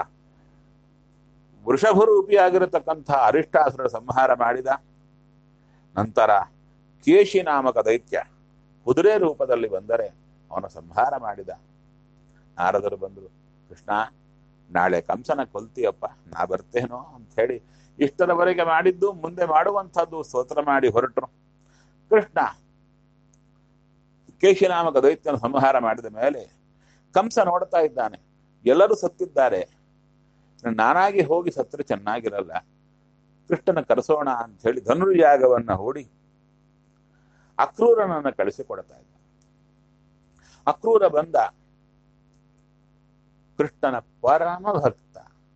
ವೃಷಭರೂಪಿಯಾಗಿರತಕ್ಕಂಥ ಅರಿಷ್ಟಾಸುರ ಸಂಹಾರ ಮಾಡಿದ ನಂತರ ಕೇಶಿ ನಾಮಕ ದೈತ್ಯ ಕುದುರೆ ರೂಪದಲ್ಲಿ ಬಂದರೆ ಅವನ ಸಂಹಾರ ಮಾಡಿದ ನಾರದರು ಬಂದರು ಕೃಷ್ಣ ನಾಳೆ ಕಂಸನ ಕೊಲ್ತೀಯಪ್ಪ ನಾ ಬರ್ತೇನೋ ಅಂತ ಹೇಳಿ ಇಷ್ಟರವರೆಗೆ ಮಾಡಿದ್ದು ಮುಂದೆ ಮಾಡುವಂಥದ್ದು ಸ್ತೋತ್ರ ಮಾಡಿ ಹೊರಟರು ಕೃಷ್ಣ ಕೇಶಿನಾಮಕ ದೈತ್ಯನ ಸಂಹಾರ ಮಾಡಿದ ಮೇಲೆ ಕಂಸ ನೋಡ್ತಾ ಇದ್ದಾನೆ ಎಲ್ಲರೂ ಸತ್ತಿದ್ದಾರೆ ನಾನಾಗಿ ಹೋಗಿ ಸತ್ತರೆ ಚೆನ್ನಾಗಿರಲ್ಲ ಕೃಷ್ಣನ ಕರೆಸೋಣ ಅಂತ ಹೇಳಿ ಧನುರ್ಯಾಗವನ್ನ ಹೂಡಿ ಅಕ್ರೂರನನ್ನ ಕಳಿಸಿಕೊಡ್ತಾ ಇದ್ದ ಅಕ್ರೂರ ಬಂದ ಕೃಷ್ಣನ ಪರಮ ಭಕ್ತ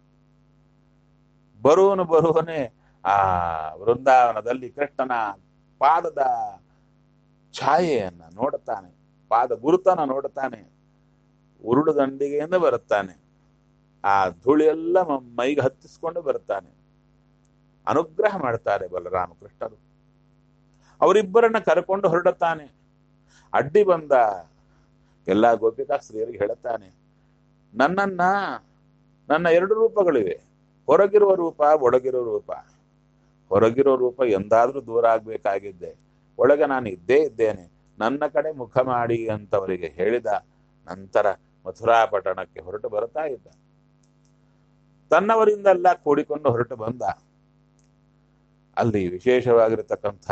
ಬರುವನು ಬರುವನೇ ಆ ವೃಂದಾವನದಲ್ಲಿ ಕೃಷ್ಣನ ಪಾದದ ಛಾಯೆಯನ್ನ ನೋಡುತ್ತಾನೆ ಪಾದ ಗುರುತನ ನೋಡುತ್ತಾನೆ ಉರುಳು ದಂಡಿಗೆಯಿಂದ ಬರುತ್ತಾನೆ ಆ ಧೂಳಿಯೆಲ್ಲ ಮ- ಮೈಗೆ ಹತ್ತಿಸ್ಕೊಂಡು ಬರ್ತಾನೆ ಅನುಗ್ರಹ ಮಾಡ್ತಾರೆ ಬಲರಾಮ ಕೃಷ್ಣರು ಅವರಿಬ್ಬರನ್ನ ಕರ್ಕೊಂಡು ಹೊರಡುತ್ತಾನೆ ಅಡ್ಡಿ ಬಂದ ಎಲ್ಲ ಗೋಪಿಕಾ ಸ್ತ್ರೀಯರಿಗೆ ಹೇಳುತ್ತಾನೆ ನನ್ನನ್ನ ನನ್ನ ಎರಡು ರೂಪಗಳಿವೆ ಹೊರಗಿರುವ ರೂಪ ಒಳಗಿರೋ ರೂಪ ಹೊರಗಿರೋ ರೂಪ ಎಂದಾದ್ರೂ ದೂರ ಆಗ್ಬೇಕಾಗಿದ್ದೆ ಒಳಗೆ ನಾನು ಇದ್ದೇ ಇದ್ದೇನೆ ನನ್ನ ಕಡೆ ಮುಖ ಮಾಡಿ ಅಂತವರಿಗೆ ಹೇಳಿದ ನಂತರ ಮಥುರಾ ಪಟ್ಟಣಕ್ಕೆ ಹೊರಟು ಬರ್ತಾ ಇದ್ದ ತನ್ನವರಿಂದೆಲ್ಲ ಕೂಡಿಕೊಂಡು ಹೊರಟು ಬಂದ ಅಲ್ಲಿ ವಿಶೇಷವಾಗಿರತಕ್ಕಂಥ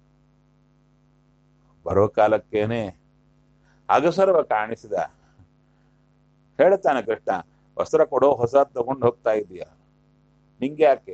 ಬರೋ ಕಾಲಕ್ಕೇನೆ ಅಗಸರವ ಕಾಣಿಸಿದ ಹೇಳ್ತಾನೆ ಕೃಷ್ಣ ವಸ್ತ್ರ ಕೊಡೋ ಹೊಸ ತಗೊಂಡು ಹೋಗ್ತಾ ಇದೀಯ ನಿಂಗೆ ಯಾಕೆ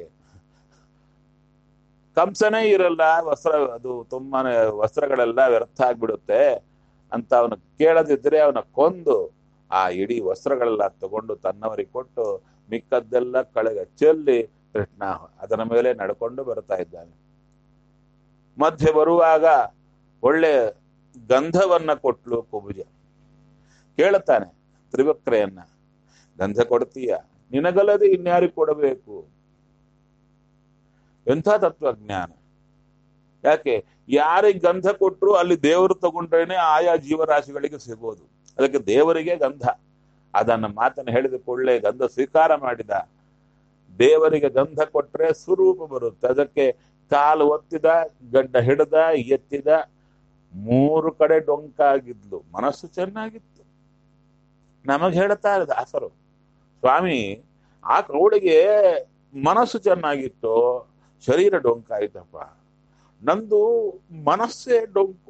ಕಂಸನೇ ಇರಲ್ಲ ವಸ್ತ್ರ ಅದು ತುಂಬಾನೇ ವಸ್ತ್ರಗಳೆಲ್ಲ ವ್ಯರ್ಥ ಆಗ್ಬಿಡುತ್ತೆ ಅಂತ ಅವನು ಕೇಳದಿದ್ರೆ ಅವನ ಕೊಂದು ಆ ಇಡೀ ವಸ್ತ್ರಗಳೆಲ್ಲ ತಗೊಂಡು ತನ್ನವರಿಗೆ ಕೊಟ್ಟು ಮಿಕ್ಕದ್ದೆಲ್ಲ ಕಳೆಗೆ ಚೆಲ್ಲಿ ಕೃಷ್ಣ ಅದರ ಮೇಲೆ ನಡ್ಕೊಂಡು ಬರ್ತಾ ಇದ್ದಾನೆ ಮಧ್ಯೆ ಬರುವಾಗ ಒಳ್ಳೆ ಗಂಧವನ್ನ ಕೊಟ್ಲು ಕುಬುಜ ಕೇಳುತ್ತಾನೆ ತ್ರಿವಕ್ರೆಯನ್ನ ಗಂಧ ಕೊಡ್ತೀಯ ನಿನಗಲ್ಲದೆ ಇನ್ಯಾರಿಗೆ ಕೊಡಬೇಕು ಎಂಥ ತತ್ವಜ್ಞಾನ ಯಾಕೆ ಯಾರಿಗೆ ಗಂಧ ಕೊಟ್ಟರು ಅಲ್ಲಿ ದೇವರು ತಗೊಂಡ್ರೇನೆ ಆಯಾ ಜೀವರಾಶಿಗಳಿಗೆ ಸಿಗೋದು ಅದಕ್ಕೆ ದೇವರಿಗೆ ಗಂಧ ಅದನ್ನ ಮಾತನ್ನು ಹೇಳಿದ ಕೂಡಲೇ ಗಂಧ ಸ್ವೀಕಾರ ಮಾಡಿದ ದೇವರಿಗೆ ಗಂಧ ಕೊಟ್ರೆ ಸ್ವರೂಪ ಬರುತ್ತೆ ಅದಕ್ಕೆ ಕಾಲು ಒತ್ತಿದ ಗಡ್ಡ ಹಿಡ್ದ ಎತ್ತಿದ ಮೂರು ಕಡೆ ಡೊಂಕಾಗಿದ್ಲು ಮನಸ್ಸು ಚೆನ್ನಾಗಿತ್ತು ನಮಗ್ ಹೇಳ್ತಾರೆ ದಾಸರು ಸ್ವಾಮಿ ಆ ಕೌಳಿಗೆ ಮನಸ್ಸು ಚೆನ್ನಾಗಿತ್ತು ಶರೀರ ಡೊಂಕಾಯ್ತಪ್ಪ ನಂದು ಮನಸ್ಸೇ ಡೊಂಕು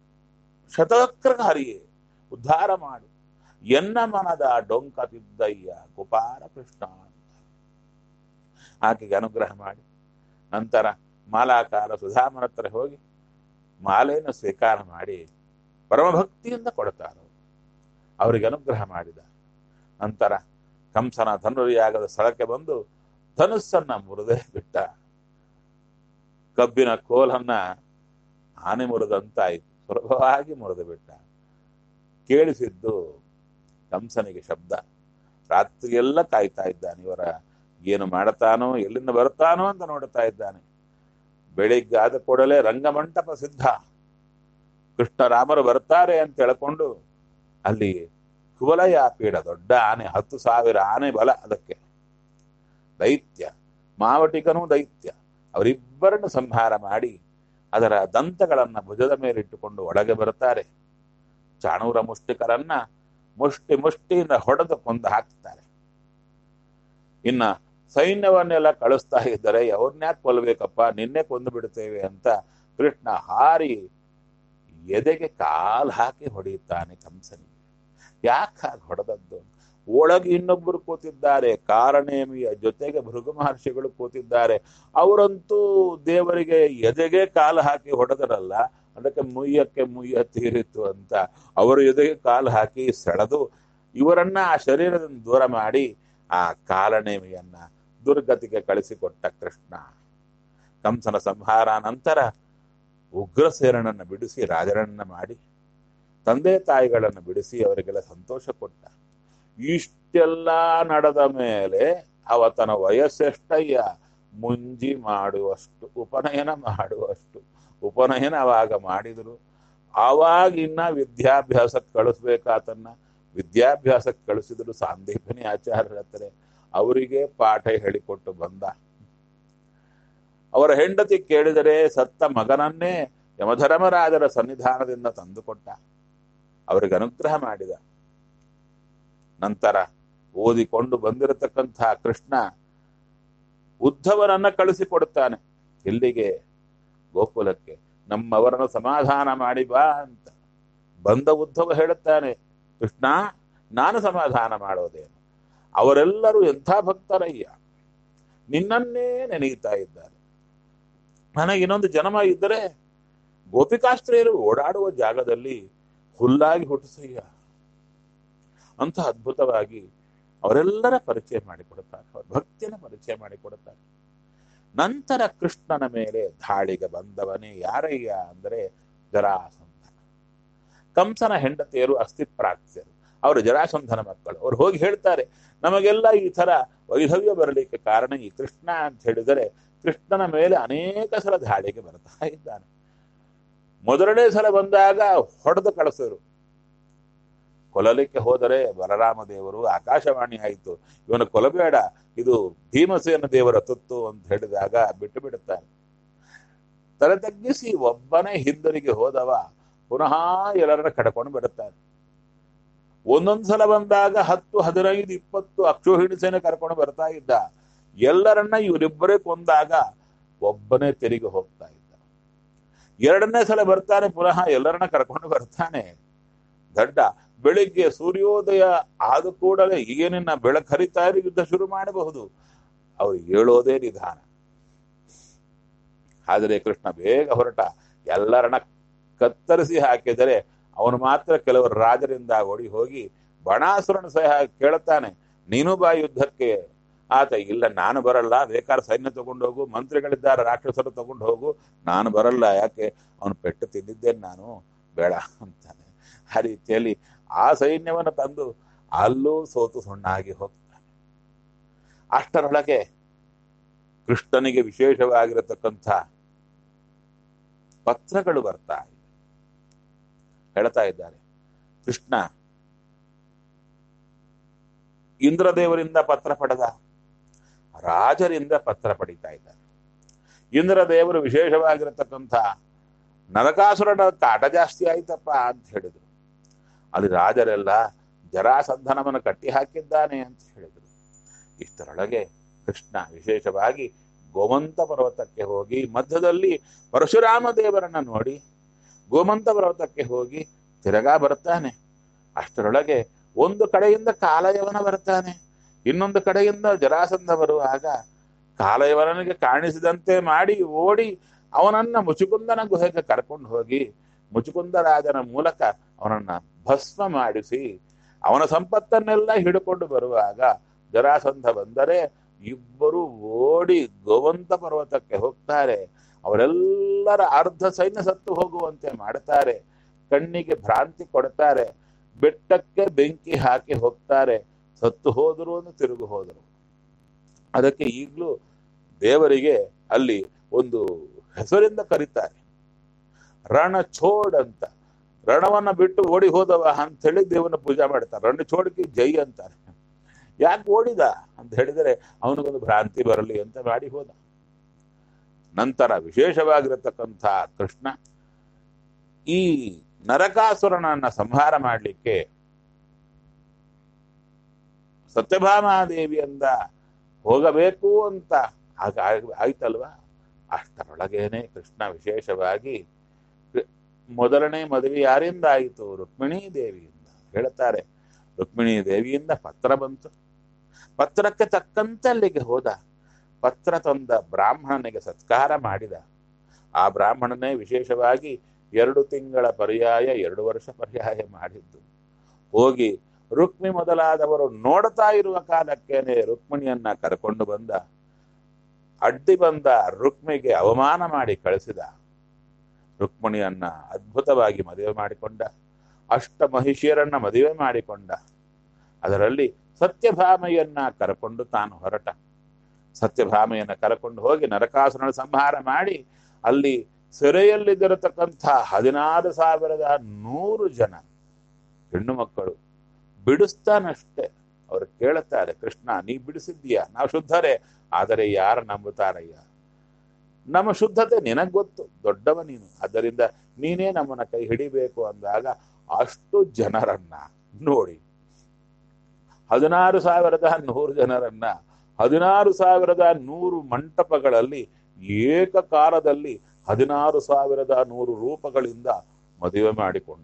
ಶತಕ್ರಕಾರಿಯೇ ಉದ್ಧಾರ ಮಾಡು ಎನ್ನ ಮನದ ಡೊಂಕ ತಿದ್ದಯ್ಯ ಗೋಪಾಲ ಕೃಷ್ಣ ಅಂತ ಆಕೆಗೆ ಅನುಗ್ರಹ ಮಾಡಿ ನಂತರ ಮಾಲಾಕಾರ ಸುಧಾಮನ ಹತ್ರ ಹೋಗಿ ಮಾಲೆಯನ್ನು ಸ್ವೀಕಾರ ಮಾಡಿ ಪರಮಭಕ್ತಿಯಿಂದ ಕೊಡ್ತಾರೆ ಅವರಿಗೆ ಅನುಗ್ರಹ ಮಾಡಿದ ನಂತರ ಕಂಸನ ಧನುರ್ಯಾಗದ ಸ್ಥಳಕ್ಕೆ ಬಂದು ಧನುಸ್ಸನ್ನ ಮುರಿದೇ ಬಿಟ್ಟ ಕಬ್ಬಿನ ಕೋಲನ್ನ ಆನೆ ಮುರಿದಂತಾಯ್ತು ಸುಲಭವಾಗಿ ಮುರಿದು ಬಿಟ್ಟ ಕೇಳಿಸಿದ್ದು ಕಂಸನಿಗೆ ಶಬ್ದ ರಾತ್ರಿ ಎಲ್ಲ ಕಾಯ್ತಾ ಇದ್ದಾನೆ ಇವರ ಏನು ಮಾಡ್ತಾನೋ ಎಲ್ಲಿಂದ ಬರ್ತಾನೋ ಅಂತ ನೋಡ್ತಾ ಇದ್ದಾನೆ ಬೆಳಿಗ್ಗೆ ಆದ ಕೂಡಲೇ ರಂಗಮಂಟಪ ಸಿದ್ಧ ಕೃಷ್ಣರಾಮರು ಬರ್ತಾರೆ ಅಂತ ಹೇಳ್ಕೊಂಡು ಅಲ್ಲಿ ಕುವಲಯ ಪೀಡ ದೊಡ್ಡ ಆನೆ ಹತ್ತು ಸಾವಿರ ಆನೆ ಬಲ ಅದಕ್ಕೆ ದೈತ್ಯ ಮಾವಟಿಕನೂ ದೈತ್ಯ ಅವರಿಬ್ಬರನ್ನು ಸಂಹಾರ ಮಾಡಿ ಅದರ ದಂತಗಳನ್ನ ಭುಜದ ಮೇಲಿಟ್ಟುಕೊಂಡು ಒಳಗೆ ಬರ್ತಾರೆ ಚಾಣೂರ ಮುಷ್ಟಿಕರನ್ನ ಮುಷ್ಟಿ ಮುಷ್ಟಿಯಿಂದ ಹೊಡೆದು ಕೊಂದು ಹಾಕ್ತಾರೆ ಇನ್ನ ಸೈನ್ಯವನ್ನೆಲ್ಲ ಕಳಿಸ್ತಾ ಇದ್ದರೆ ಅವ್ರನ್ಯಾಕೆ ಕೊಲ್ಬೇಕಪ್ಪ ನಿನ್ನೆ ಕೊಂದು ಬಿಡ್ತೇವೆ ಅಂತ ಕೃಷ್ಣ ಹಾರಿ ಎದೆಗೆ ಕಾಲ್ ಹಾಕಿ ಹೊಡೆಯುತ್ತಾನೆ ಕಂಸನಿಗೆ ಯಾಕೆ ಹಾಗೆ ಹೊಡೆದದ್ದು ಒಳಗೆ ಇನ್ನೊಬ್ಬರು ಕೂತಿದ್ದಾರೆ ಕಾರಣೇಮಿಯ ಜೊತೆಗೆ ಭೃಗು ಮಹರ್ಷಿಗಳು ಕೂತಿದ್ದಾರೆ ಅವರಂತೂ ದೇವರಿಗೆ ಎದೆಗೆ ಕಾಲು ಹಾಕಿ ಹೊಡೆದರಲ್ಲ ಅದಕ್ಕೆ ಮುಯ್ಯಕ್ಕೆ ಮುಯ್ಯ ತೀರಿತು ಅಂತ ಅವರು ಎದೆಗೆ ಕಾಲು ಹಾಕಿ ಸೆಳೆದು ಇವರನ್ನ ಆ ಶರೀರದಿಂದ ದೂರ ಮಾಡಿ ಆ ಕಾಲನೇಮಿಯನ್ನ ದುರ್ಗತಿಗೆ ಕಳಿಸಿಕೊಟ್ಟ ಕೃಷ್ಣ ಕಂಸನ ಸಂಹಾರ ನಂತರ ಉಗ್ರಸೇನನನ್ನ ಬಿಡಿಸಿ ರಾಜರನ್ನ ಮಾಡಿ ತಂದೆ ತಾಯಿಗಳನ್ನು ಬಿಡಿಸಿ ಅವರಿಗೆಲ್ಲ ಸಂತೋಷ ಕೊಟ್ಟ ಇಷ್ಟೆಲ್ಲ ನಡೆದ ಮೇಲೆ ಅವತನ ವಯಸ್ಸೆಷ್ಟಯ್ಯ ಮುಂಜಿ ಮಾಡುವಷ್ಟು ಉಪನಯನ ಮಾಡುವಷ್ಟು ಉಪನಯನ ಅವಾಗ ಮಾಡಿದ್ರು ಆವಾಗಿನ್ನ ವಿದ್ಯಾಭ್ಯಾಸಕ್ಕೆ ಕಳಿಸ್ಬೇಕಾತನ್ನ ವಿದ್ಯಾಭ್ಯಾಸಕ್ಕೆ ಕಳಿಸಿದ್ರು ಸಾಂದೀಪನಿ ಆಚಾರ್ಯರ ಹತ್ರ ಅವರಿಗೆ ಪಾಠ ಹೇಳಿಕೊಟ್ಟು ಬಂದ ಅವರ ಹೆಂಡತಿ ಕೇಳಿದರೆ ಸತ್ತ ಮಗನನ್ನೇ ಯಮಧರ್ಮರಾಜರ ಸನ್ನಿಧಾನದಿಂದ ತಂದುಕೊಟ್ಟ ಅವರಿಗೆ ಅನುಗ್ರಹ ಮಾಡಿದ ನಂತರ ಓದಿಕೊಂಡು ಬಂದಿರತಕ್ಕಂತಹ ಕೃಷ್ಣ ಉದ್ಧವನನ್ನ ಕಳಿಸಿಕೊಡುತ್ತಾನೆ ಎಲ್ಲಿಗೆ ಗೋಕುಲಕ್ಕೆ ನಮ್ಮವರನ್ನು ಸಮಾಧಾನ ಮಾಡಿ ಬಾ ಅಂತ ಬಂದ ಉದ್ಧವ ಹೇಳುತ್ತಾನೆ ಕೃಷ್ಣ ನಾನು ಸಮಾಧಾನ ಮಾಡೋದೇನು ಅವರೆಲ್ಲರೂ ಎಂಥ ಭಕ್ತರಯ್ಯ ನಿನ್ನನ್ನೇ ನೆನೆಯುತ್ತಾ ಇದ್ದಾರೆ ನನಗೆ ಇನ್ನೊಂದು ಜನ್ಮ ಇದ್ದರೆ ಗೋಪಿಕಾಸ್ತ್ರೀಯರು ಓಡಾಡುವ ಜಾಗದಲ್ಲಿ ಹುಲ್ಲಾಗಿ ಹುಟ್ಟಿಸಯ್ಯ ಅಂತ ಅದ್ಭುತವಾಗಿ ಅವರೆಲ್ಲರ ಪರಿಚಯ ಮಾಡಿಕೊಡುತ್ತಾರೆ ಅವ್ರ ಭಕ್ತಿಯನ್ನು ಪರಿಚಯ ಮಾಡಿಕೊಡುತ್ತಾರೆ ನಂತರ ಕೃಷ್ಣನ ಮೇಲೆ ಧಾಳಿಗೆ ಬಂದವನೇ ಯಾರಯ್ಯ ಅಂದರೆ ಜರಾಸಂಧ ಕಂಸನ ಹೆಂಡತಿಯರು ಅಸ್ಥಿಪ್ರಾಕ್ತಿಯರು ಅವರು ಜರಾಸಂಧನ ಮಕ್ಕಳು ಅವ್ರು ಹೋಗಿ ಹೇಳ್ತಾರೆ ನಮಗೆಲ್ಲ ಈ ತರ ವೈಧವ್ಯ ಬರಲಿಕ್ಕೆ ಕಾರಣ ಈ ಕೃಷ್ಣ ಅಂತ ಹೇಳಿದರೆ ಕೃಷ್ಣನ ಮೇಲೆ ಅನೇಕ ಸಲ ಧಾಳಿಗೆ ಬರ್ತಾ ಇದ್ದಾನೆ ಮೊದಲನೇ ಸಲ ಬಂದಾಗ ಹೊಡೆದು ಕಳಿಸಿದ್ರು ಕೊಲ್ಲಲಿಕ್ಕೆ ಹೋದರೆ ಬಲರಾಮ ದೇವರು ಆಕಾಶವಾಣಿ ಆಯಿತು ಇವನು ಕೊಲಬೇಡ ಇದು ಭೀಮಸೇನ ದೇವರ ತುತ್ತು ಅಂತ ಹೇಳಿದಾಗ ಬಿಟ್ಟು ಬಿಡುತ್ತಾನೆ ತಲೆ ತಗ್ಗಿಸಿ ಒಬ್ಬನೇ ಹಿಂದರಿಗೆ ಹೋದವ ಪುನಃ ಎಲ್ಲರನ್ನ ಕಡ್ಕೊಂಡು ಬಿಡುತ್ತಾನೆ ಒಂದೊಂದ್ ಸಲ ಬಂದಾಗ ಹತ್ತು ಹದಿನೈದು ಇಪ್ಪತ್ತು ಅಕ್ಷೋಹಿಣಿಸೇನೆ ಕರ್ಕೊಂಡು ಬರ್ತಾ ಇದ್ದ ಎಲ್ಲರನ್ನ ಇವರಿಬ್ಬರೇ ಕೊಂದಾಗ ಒಬ್ಬನೇ ತೆರಿಗೆ ಹೋಗ್ತಾ ಇದ್ದ ಎರಡನೇ ಸಲ ಬರ್ತಾನೆ ಪುನಃ ಎಲ್ಲರನ್ನ ಕರ್ಕೊಂಡು ಬರ್ತಾನೆ ದಡ್ಡ ಬೆಳಿಗ್ಗೆ ಸೂರ್ಯೋದಯ ಆದ ಕೂಡಲೇ ಏನಿನ್ನ ಬೆಳಕು ಹರಿತಾ ಇರೋ ಯುದ್ಧ ಶುರು ಮಾಡಬಹುದು ಅವ್ರು ಹೇಳೋದೇ ನಿಧಾನ ಆದರೆ ಕೃಷ್ಣ ಬೇಗ ಹೊರಟ ಎಲ್ಲರನ್ನ ಕತ್ತರಿಸಿ ಹಾಕಿದರೆ ಅವನು ಮಾತ್ರ ಕೆಲವರು ರಾಜರಿಂದ ಓಡಿ ಹೋಗಿ ಬಣಾಸುರನ ಸಹ ಕೇಳುತ್ತಾನೆ ನೀನು ಬಾ ಯುದ್ಧಕ್ಕೆ ಆತ ಇಲ್ಲ ನಾನು ಬರಲ್ಲ ಬೇಕಾದ್ರೆ ಸೈನ್ಯ ತಗೊಂಡು ಹೋಗು ಮಂತ್ರಿಗಳಿದ್ದಾರೆ ರಾಕ್ಷಸರು ತಗೊಂಡು ಹೋಗು ನಾನು ಬರಲ್ಲ ಯಾಕೆ ಅವನು ಪೆಟ್ಟು ತಿಂದಿದ್ದೇನೆ ನಾನು ಬೇಡ ಅಂತಾನೆ ಆ ರೀತಿಯಲ್ಲಿ ಆ ಸೈನ್ಯವನ್ನು ತಂದು ಅಲ್ಲೂ ಸೋತು ಸುಣ್ಣಾಗಿ ಹೋಗ್ತಾನೆ ಅಷ್ಟರೊಳಗೆ ಕೃಷ್ಣನಿಗೆ ವಿಶೇಷವಾಗಿರತಕ್ಕಂಥ ಪತ್ರಗಳು ಬರ್ತಾ ಇವೆ ಹೇಳ್ತಾ ಇದ್ದಾರೆ ಕೃಷ್ಣ ಇಂದ್ರದೇವರಿಂದ ಪತ್ರ ಪಡೆದ ರಾಜರಿಂದ ಪತ್ರ ಪಡಿತಾ ಇದ್ದಾನೆ ಇಂದ್ರದೇವರು ವಿಶೇಷವಾಗಿರತಕ್ಕಂಥ ನರಕಾಸುರನ ಕಾಟ ಜಾಸ್ತಿ ಆಯ್ತಪ್ಪ ಅಂತ ಹೇಳಿದ್ರು ಅಲ್ಲಿ ರಾಜರೆಲ್ಲ ಜರಾಸಂಧನವನ್ನು ಕಟ್ಟಿ ಹಾಕಿದ್ದಾನೆ ಅಂತ ಹೇಳಿದರು ಇಷ್ಟರೊಳಗೆ ಕೃಷ್ಣ ವಿಶೇಷವಾಗಿ ಗೋಮಂತ ಪರ್ವತಕ್ಕೆ ಹೋಗಿ ಮಧ್ಯದಲ್ಲಿ ಪರಶುರಾಮ ದೇವರನ್ನ ನೋಡಿ ಗೋಮಂತ ಪರ್ವತಕ್ಕೆ ಹೋಗಿ ತಿರಗಾ ಬರ್ತಾನೆ ಅಷ್ಟರೊಳಗೆ ಒಂದು ಕಡೆಯಿಂದ ಕಾಲಯವನ ಬರ್ತಾನೆ ಇನ್ನೊಂದು ಕಡೆಯಿಂದ ಜರಾಸಂಧ ಬರುವಾಗ ಕಾಲಯವನಿಗೆ ಕಾಣಿಸಿದಂತೆ ಮಾಡಿ ಓಡಿ ಅವನನ್ನ ಮುಚುಕುಂದನ ಗುಹೆಗೆ ಕರ್ಕೊಂಡು ಹೋಗಿ ಮುಚುಕುಂದ ರಾಜನ ಮೂಲಕ ಅವನನ್ನ ಭಸ್ಮ ಮಾಡಿಸಿ ಅವನ ಸಂಪತ್ತನ್ನೆಲ್ಲ ಹಿಡ್ಕೊಂಡು ಬರುವಾಗ ಜರಾಸಂಧ ಬಂದರೆ ಇಬ್ಬರು ಓಡಿ ಗೋವಂತ ಪರ್ವತಕ್ಕೆ ಹೋಗ್ತಾರೆ ಅವರೆಲ್ಲರ ಅರ್ಧ ಸೈನ್ಯ ಸತ್ತು ಹೋಗುವಂತೆ ಮಾಡ್ತಾರೆ ಕಣ್ಣಿಗೆ ಭ್ರಾಂತಿ ಕೊಡ್ತಾರೆ ಬೆಟ್ಟಕ್ಕೆ ಬೆಂಕಿ ಹಾಕಿ ಹೋಗ್ತಾರೆ ಸತ್ತು ಹೋದರು ಅಂತ ತಿರುಗು ಹೋದರು ಅದಕ್ಕೆ ಈಗಲೂ ದೇವರಿಗೆ ಅಲ್ಲಿ ಒಂದು ಹೆಸರಿಂದ ಕರೀತಾರೆ ರಣಛೋಡ್ ಅಂತ ರಣವನ್ನ ಬಿಟ್ಟು ಓಡಿ ಹೋದವ ಅಂತ ಹೇಳಿ ದೇವನ ಪೂಜೆ ಮಾಡ್ತಾರೆ ರಣಛೋಡ್ಗೆ ಜೈ ಅಂತಾರೆ ಯಾಕೆ ಓಡಿದ ಅಂತ ಹೇಳಿದರೆ ಅವನಿಗೊಂದು ಭ್ರಾಂತಿ ಬರಲಿ ಅಂತ ಮಾಡಿ ಹೋದ ನಂತರ ವಿಶೇಷವಾಗಿರತಕ್ಕಂಥ ಕೃಷ್ಣ ಈ ನರಕಾಸುರನನ್ನ ಸಂಹಾರ ಮಾಡಲಿಕ್ಕೆ ಸತ್ಯಭಾಮಾದೇವಿಯಿಂದ ಹೋಗಬೇಕು ಅಂತ ಆಗ ಆಗ್- ಆಯ್ತಲ್ವಾ ಅಷ್ಟರೊಳಗೇನೆ ಕೃಷ್ಣ ವಿಶೇಷವಾಗಿ ಕೃ- ಮೊದಲನೇ ಮದುವೆ ಯಾರಿಂದ ಆಯಿತು ರುಕ್ಮಿಣೀ ದೇವಿಯಿಂದ ಹೇಳ್ತಾರೆ ರುಕ್ಮಿಣೀ ದೇವಿಯಿಂದ ಪತ್ರ ಬಂತು ಪತ್ರಕ್ಕೆ ತಕ್ಕಂತೆ ಅಲ್ಲಿಗೆ ಹೋದ ಪತ್ರ ತಂದ ಬ್ರಾಹ್ಮಣನಿಗೆ ಸತ್ಕಾರ ಮಾಡಿದ ಆ ಬ್ರಾಹ್ಮಣನೇ ವಿಶೇಷವಾಗಿ ಎರಡು ತಿಂಗಳ ಪರ್ಯಾಯ ಎರಡು ವರ್ಷ ಪರ್ಯಾಯ ಮಾಡಿದ್ದು ಹೋಗಿ ರುಕ್ಮಿ ಮೊದಲಾದವರು ನೋಡ್ತಾ ಇರುವ ಕಾಲಕ್ಕೇನೆ ರುಕ್ಮಿಣಿಯನ್ನ ಕರ್ಕೊಂಡು ಬಂದ ಅಡ್ಡಿ ಬಂದ ರುಕ್ಮಿಗೆ ಅವಮಾನ ಮಾಡಿ ಕಳಿಸಿದ ರುಕ್ಮಿಣಿಯನ್ನ ಅದ್ಭುತವಾಗಿ ಮದುವೆ ಮಾಡಿಕೊಂಡ ಅಷ್ಟ ಮಹಿಷಿಯರನ್ನ ಮದುವೆ ಮಾಡಿಕೊಂಡ ಅದರಲ್ಲಿ ಸತ್ಯಭಾಮೆಯನ್ನ ಕರಕೊಂಡು ತಾನು ಹೊರಟ ಸತ್ಯಭಾಮೆಯನ್ನ ಕರಕೊಂಡು ಹೋಗಿ ನರಕಾಸುರನ ಸಂಹಾರ ಮಾಡಿ ಅಲ್ಲಿ ಸೆರೆಯಲ್ಲಿದ್ದಿರತಕ್ಕಂಥ ಹದಿನಾರು ಸಾವಿರದ ನೂರು ಜನ ಹೆಣ್ಣು ಮಕ್ಕಳು ಬಿಡಿಸ್ತಾನಷ್ಟೇ ಅವ್ರು ಕೇಳುತ್ತಾರೆ ಕೃಷ್ಣ ನೀ ಬಿಡಿಸಿದ್ದೀಯಾ ನಾವು ಶುದ್ಧರೇ ಆದರೆ ಯಾರು ನಂಬುತ್ತಾರಯ್ಯ ನಮ್ಮ ಶುದ್ಧತೆ ನಿನಗ್ ಗೊತ್ತು ದೊಡ್ಡವ ನೀನು ಆದ್ದರಿಂದ ನೀನೇ ನಮ್ಮನ್ನ ಕೈ ಹಿಡಿಬೇಕು ಅಂದಾಗ ಅಷ್ಟು ಜನರನ್ನ ನೋಡಿ ಹದಿನಾರು ಸಾವಿರದ ನೂರು ಜನರನ್ನ ಹದಿನಾರು ಸಾವಿರದ ನೂರು ಮಂಟಪಗಳಲ್ಲಿ ಏಕಕಾಲದಲ್ಲಿ ಹದಿನಾರು ಸಾವಿರದ ನೂರು ರೂಪಗಳಿಂದ ಮದುವೆ ಮಾಡಿಕೊಂಡ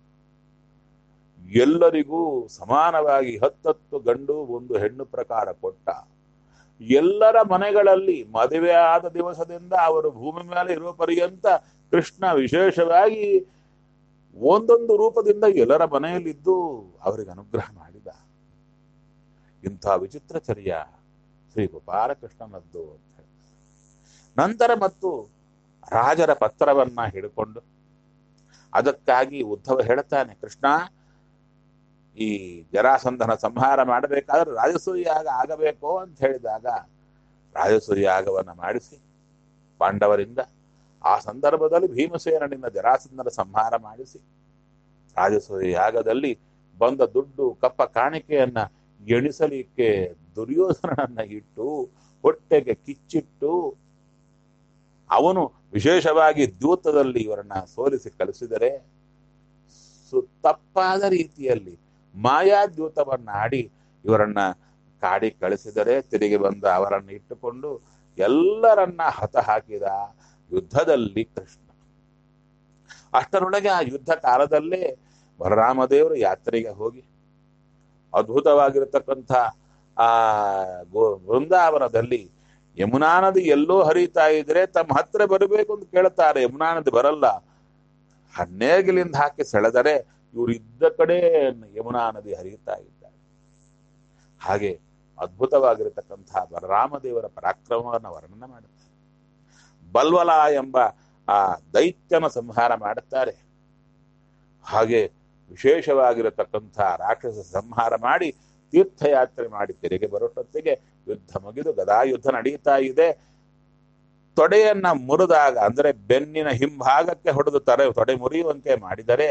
ಎಲ್ಲರಿಗೂ ಸಮಾನವಾಗಿ ಹತ್ತತ್ತು ಗಂಡು ಒಂದು ಹೆಣ್ಣು ಪ್ರಕಾರ ಕೊಟ್ಟ ಎಲ್ಲರ ಮನೆಗಳಲ್ಲಿ ಮದುವೆ ಆದ ದಿವಸದಿಂದ ಅವರು ಭೂಮಿ ಮೇಲೆ ಇರುವ ಪರ್ಯಂತ ಕೃಷ್ಣ ವಿಶೇಷವಾಗಿ ಒಂದೊಂದು ರೂಪದಿಂದ ಎಲ್ಲರ ಮನೆಯಲ್ಲಿದ್ದು ಅವರಿಗೆ ಅನುಗ್ರಹ ಮಾಡಿದ ಇಂಥ ವಿಚಿತ್ರ ಚರ್ಯ ಶ್ರೀ ಗೋಪಾಲಕೃಷ್ಣನದ್ದು ಅಂತ ಹೇಳಿ ನಂತರ ಮತ್ತು ರಾಜರ ಪತ್ರವನ್ನ ಹಿಡ್ಕೊಂಡು ಅದಕ್ಕಾಗಿ ಉದ್ಧವ ಹೇಳ್ತಾನೆ ಕೃಷ್ಣ ಈ ಜರಾಸಂಧನ ಸಂಹಾರ ಮಾಡಬೇಕಾದ್ರೆ ರಾಜಸೂಯಾಗ ಆಗಬೇಕು ಅಂತ ಹೇಳಿದಾಗ ರಾಜಸೂಯಾಗವನ್ನ ಮಾಡಿಸಿ ಪಾಂಡವರಿಂದ ಆ ಸಂದರ್ಭದಲ್ಲಿ ಭೀಮಸೇನನಿಂದ ಜರಾಸಂಧನ ಸಂಹಾರ ಮಾಡಿಸಿ ರಾಜಸೂಯ ಯಾಗದಲ್ಲಿ ಬಂದ ದುಡ್ಡು ಕಪ್ಪ ಕಾಣಿಕೆಯನ್ನ ಎಣಿಸಲಿಕ್ಕೆ ದುರ್ಯೋಧನನನ್ನ ಇಟ್ಟು ಹೊಟ್ಟೆಗೆ ಕಿಚ್ಚಿಟ್ಟು ಅವನು ವಿಶೇಷವಾಗಿ ದ್ಯೂತದಲ್ಲಿ ಇವರನ್ನ ಸೋಲಿಸಿ ಕಳಿಸಿದರೆ ಸು- ತಪ್ಪಾದ ರೀತಿಯಲ್ಲಿ ಮಾಯಾದ್ಯೂತವನ್ನ ಆಡಿ ಇವರನ್ನ ಕಾಡಿ ಕಳಿಸಿದರೆ ತಿರುಗಿ ಬಂದ ಅವರನ್ನು ಇಟ್ಟುಕೊಂಡು ಎಲ್ಲರನ್ನ ಹತ ಹಾಕಿದ ಯುದ್ಧದಲ್ಲಿ ಕೃಷ್ಣ ಅಷ್ಟರೊಳಗೆ ಆ ಯುದ್ಧ ಕಾಲದಲ್ಲೇ ಬಲರಾಮದೇವರು ಯಾತ್ರೆಗೆ ಹೋಗಿ ಅದ್ಭುತವಾಗಿರತಕ್ಕಂಥ ಆ ಗೋ ಬೃಂದಾವನದಲ್ಲಿ ಯಮುನಾ ನದಿ ಎಲ್ಲೋ ಹರಿತಾ ಇದ್ರೆ ತಮ್ಮ ಹತ್ರ ಬರಬೇಕು ಅಂತ ಕೇಳ್ತಾರೆ ಯಮುನಾ ನದಿ ಬರಲ್ಲ ಹನ್ನೇಗಿಲಿಂದ ಹಾಕಿ ಸೆಳೆದರೆ ಇವರು ಇದ್ದ ಕಡೆ ಯಮುನಾ ನದಿ ಹರಿಯುತ್ತಾ ಇದ್ದಾರೆ ಹಾಗೆ ಅದ್ಭುತವಾಗಿರತಕ್ಕಂತಹ ಬಲರಾಮದೇವರ ಪರಾಕ್ರಮವನ್ನು ವರ್ಣನೆ ಮಾಡುತ್ತಾರೆ ಬಲ್ವಲ ಎಂಬ ಆ ದೈತ್ಯನ ಸಂಹಾರ ಮಾಡುತ್ತಾರೆ ಹಾಗೆ ವಿಶೇಷವಾಗಿರತಕ್ಕಂಥ ರಾಕ್ಷಸ ಸಂಹಾರ ಮಾಡಿ ತೀರ್ಥಯಾತ್ರೆ ಮಾಡಿ ತೆರೆಗೆ ಬರೋಟೊತ್ತಿಗೆ ಯುದ್ಧ ಮುಗಿದು ಗದಾಯುದ್ಧ ನಡೀತಾ ಇದೆ ತೊಡೆಯನ್ನ ಮುರಿದಾಗ ಅಂದ್ರೆ ಬೆನ್ನಿನ ಹಿಂಭಾಗಕ್ಕೆ ಹೊಡೆದು ತರೆ ತೊಡೆ ಮುರಿಯುವಂತೆ ಮಾಡಿದರೆ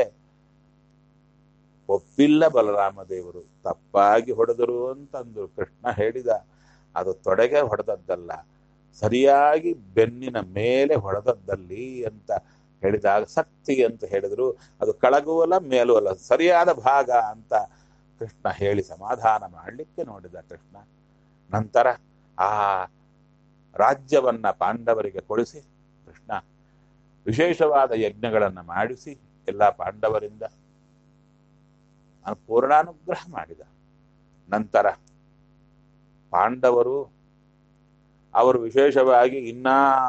ಒಪ್ಪಿಲ್ಲ ಬಲರಾಮ ದೇವರು ತಪ್ಪಾಗಿ ಹೊಡೆದರು ಅಂತಂದು ಕೃಷ್ಣ ಹೇಳಿದ ಅದು ತೊಡೆಗೆ ಹೊಡೆದದ್ದಲ್ಲ ಸರಿಯಾಗಿ ಬೆನ್ನಿನ ಮೇಲೆ ಹೊಡೆದದ್ದಲ್ಲಿ ಅಂತ ಹೇಳಿದಾಗ ಸಕ್ತಿ ಅಂತ ಹೇಳಿದ್ರು ಅದು ಕೆಳಗೂ ಅಲ್ಲ ಮೇಲೂ ಅಲ್ಲ ಸರಿಯಾದ ಭಾಗ ಅಂತ ಕೃಷ್ಣ ಹೇಳಿ ಸಮಾಧಾನ ಮಾಡಲಿಕ್ಕೆ ನೋಡಿದ ಕೃಷ್ಣ ನಂತರ ಆ ರಾಜ್ಯವನ್ನ ಪಾಂಡವರಿಗೆ ಕೊಡಿಸಿ ಕೃಷ್ಣ ವಿಶೇಷವಾದ ಯಜ್ಞಗಳನ್ನು ಮಾಡಿಸಿ ಎಲ್ಲ ಪಾಂಡವರಿಂದ ಪೂರ್ಣಾನುಗ್ರಹ ಮಾಡಿದ ನಂತರ ಪಾಂಡವರು ಅವರು ವಿಶೇಷವಾಗಿ ಇನ್ನ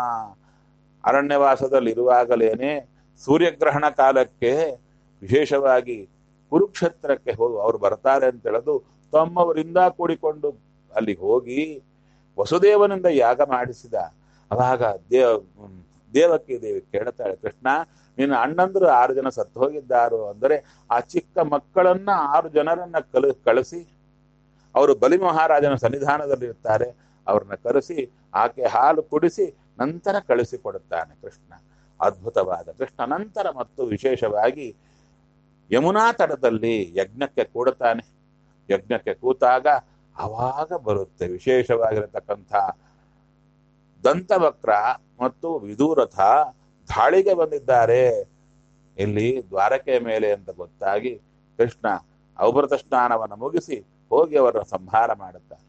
ಅರಣ್ಯವಾಸದಲ್ಲಿರುವಾಗಲೇನೆ ಸೂರ್ಯಗ್ರಹಣ ಕಾಲಕ್ಕೆ ವಿಶೇಷವಾಗಿ ಕುರುಕ್ಷೇತ್ರಕ್ಕೆ ಹೋಗಿ ಅವರು ಬರ್ತಾರೆ ಅಂತ ಹೇಳೋದು ತಮ್ಮವರಿಂದ ಕೂಡಿಕೊಂಡು ಅಲ್ಲಿ ಹೋಗಿ ವಸುದೇವನಿಂದ ಯಾಗ ಮಾಡಿಸಿದ ಅವಾಗ ದೇವ ದೇವಕ್ಕೆ ದೇವಿ ಕೇಳ್ತಾಳೆ ಕೃಷ್ಣ ನಿನ್ನ ಅಣ್ಣಂದ್ರು ಆರು ಜನ ಸತ್ತು ಹೋಗಿದ್ದಾರು ಅಂದರೆ ಆ ಚಿಕ್ಕ ಮಕ್ಕಳನ್ನ ಆರು ಜನರನ್ನ ಕಲ ಕಳಿಸಿ ಅವರು ಬಲಿ ಮಹಾರಾಜನ ಸನ್ನಿಧಾನದಲ್ಲಿ ಇರ್ತಾರೆ ಅವ್ರನ್ನ ಕರೆಸಿ ಆಕೆ ಹಾಲು ಕುಡಿಸಿ ನಂತರ ಕಳಿಸಿಕೊಡುತ್ತಾನೆ ಕೃಷ್ಣ ಅದ್ಭುತವಾದ ಕೃಷ್ಣ ನಂತರ ಮತ್ತು ವಿಶೇಷವಾಗಿ ಯಮುನಾ ತಟದಲ್ಲಿ ಯಜ್ಞಕ್ಕೆ ಕೂಡುತ್ತಾನೆ ಯಜ್ಞಕ್ಕೆ ಕೂತಾಗ ಅವಾಗ ಬರುತ್ತೆ ವಿಶೇಷವಾಗಿರತಕ್ಕಂಥ ದಂತವಕ್ರ ಮತ್ತು ವಿದೂರಥ ಧಾಳಿಗೆ ಬಂದಿದ್ದಾರೆ ಇಲ್ಲಿ ದ್ವಾರಕೆ ಮೇಲೆ ಅಂತ ಗೊತ್ತಾಗಿ ಕೃಷ್ಣ ಔಭೃತ ಸ್ನಾನವನ್ನು ಮುಗಿಸಿ ಹೋಗಿ ಅವರ ಸಂಹಾರ ಮಾಡುತ್ತಾನೆ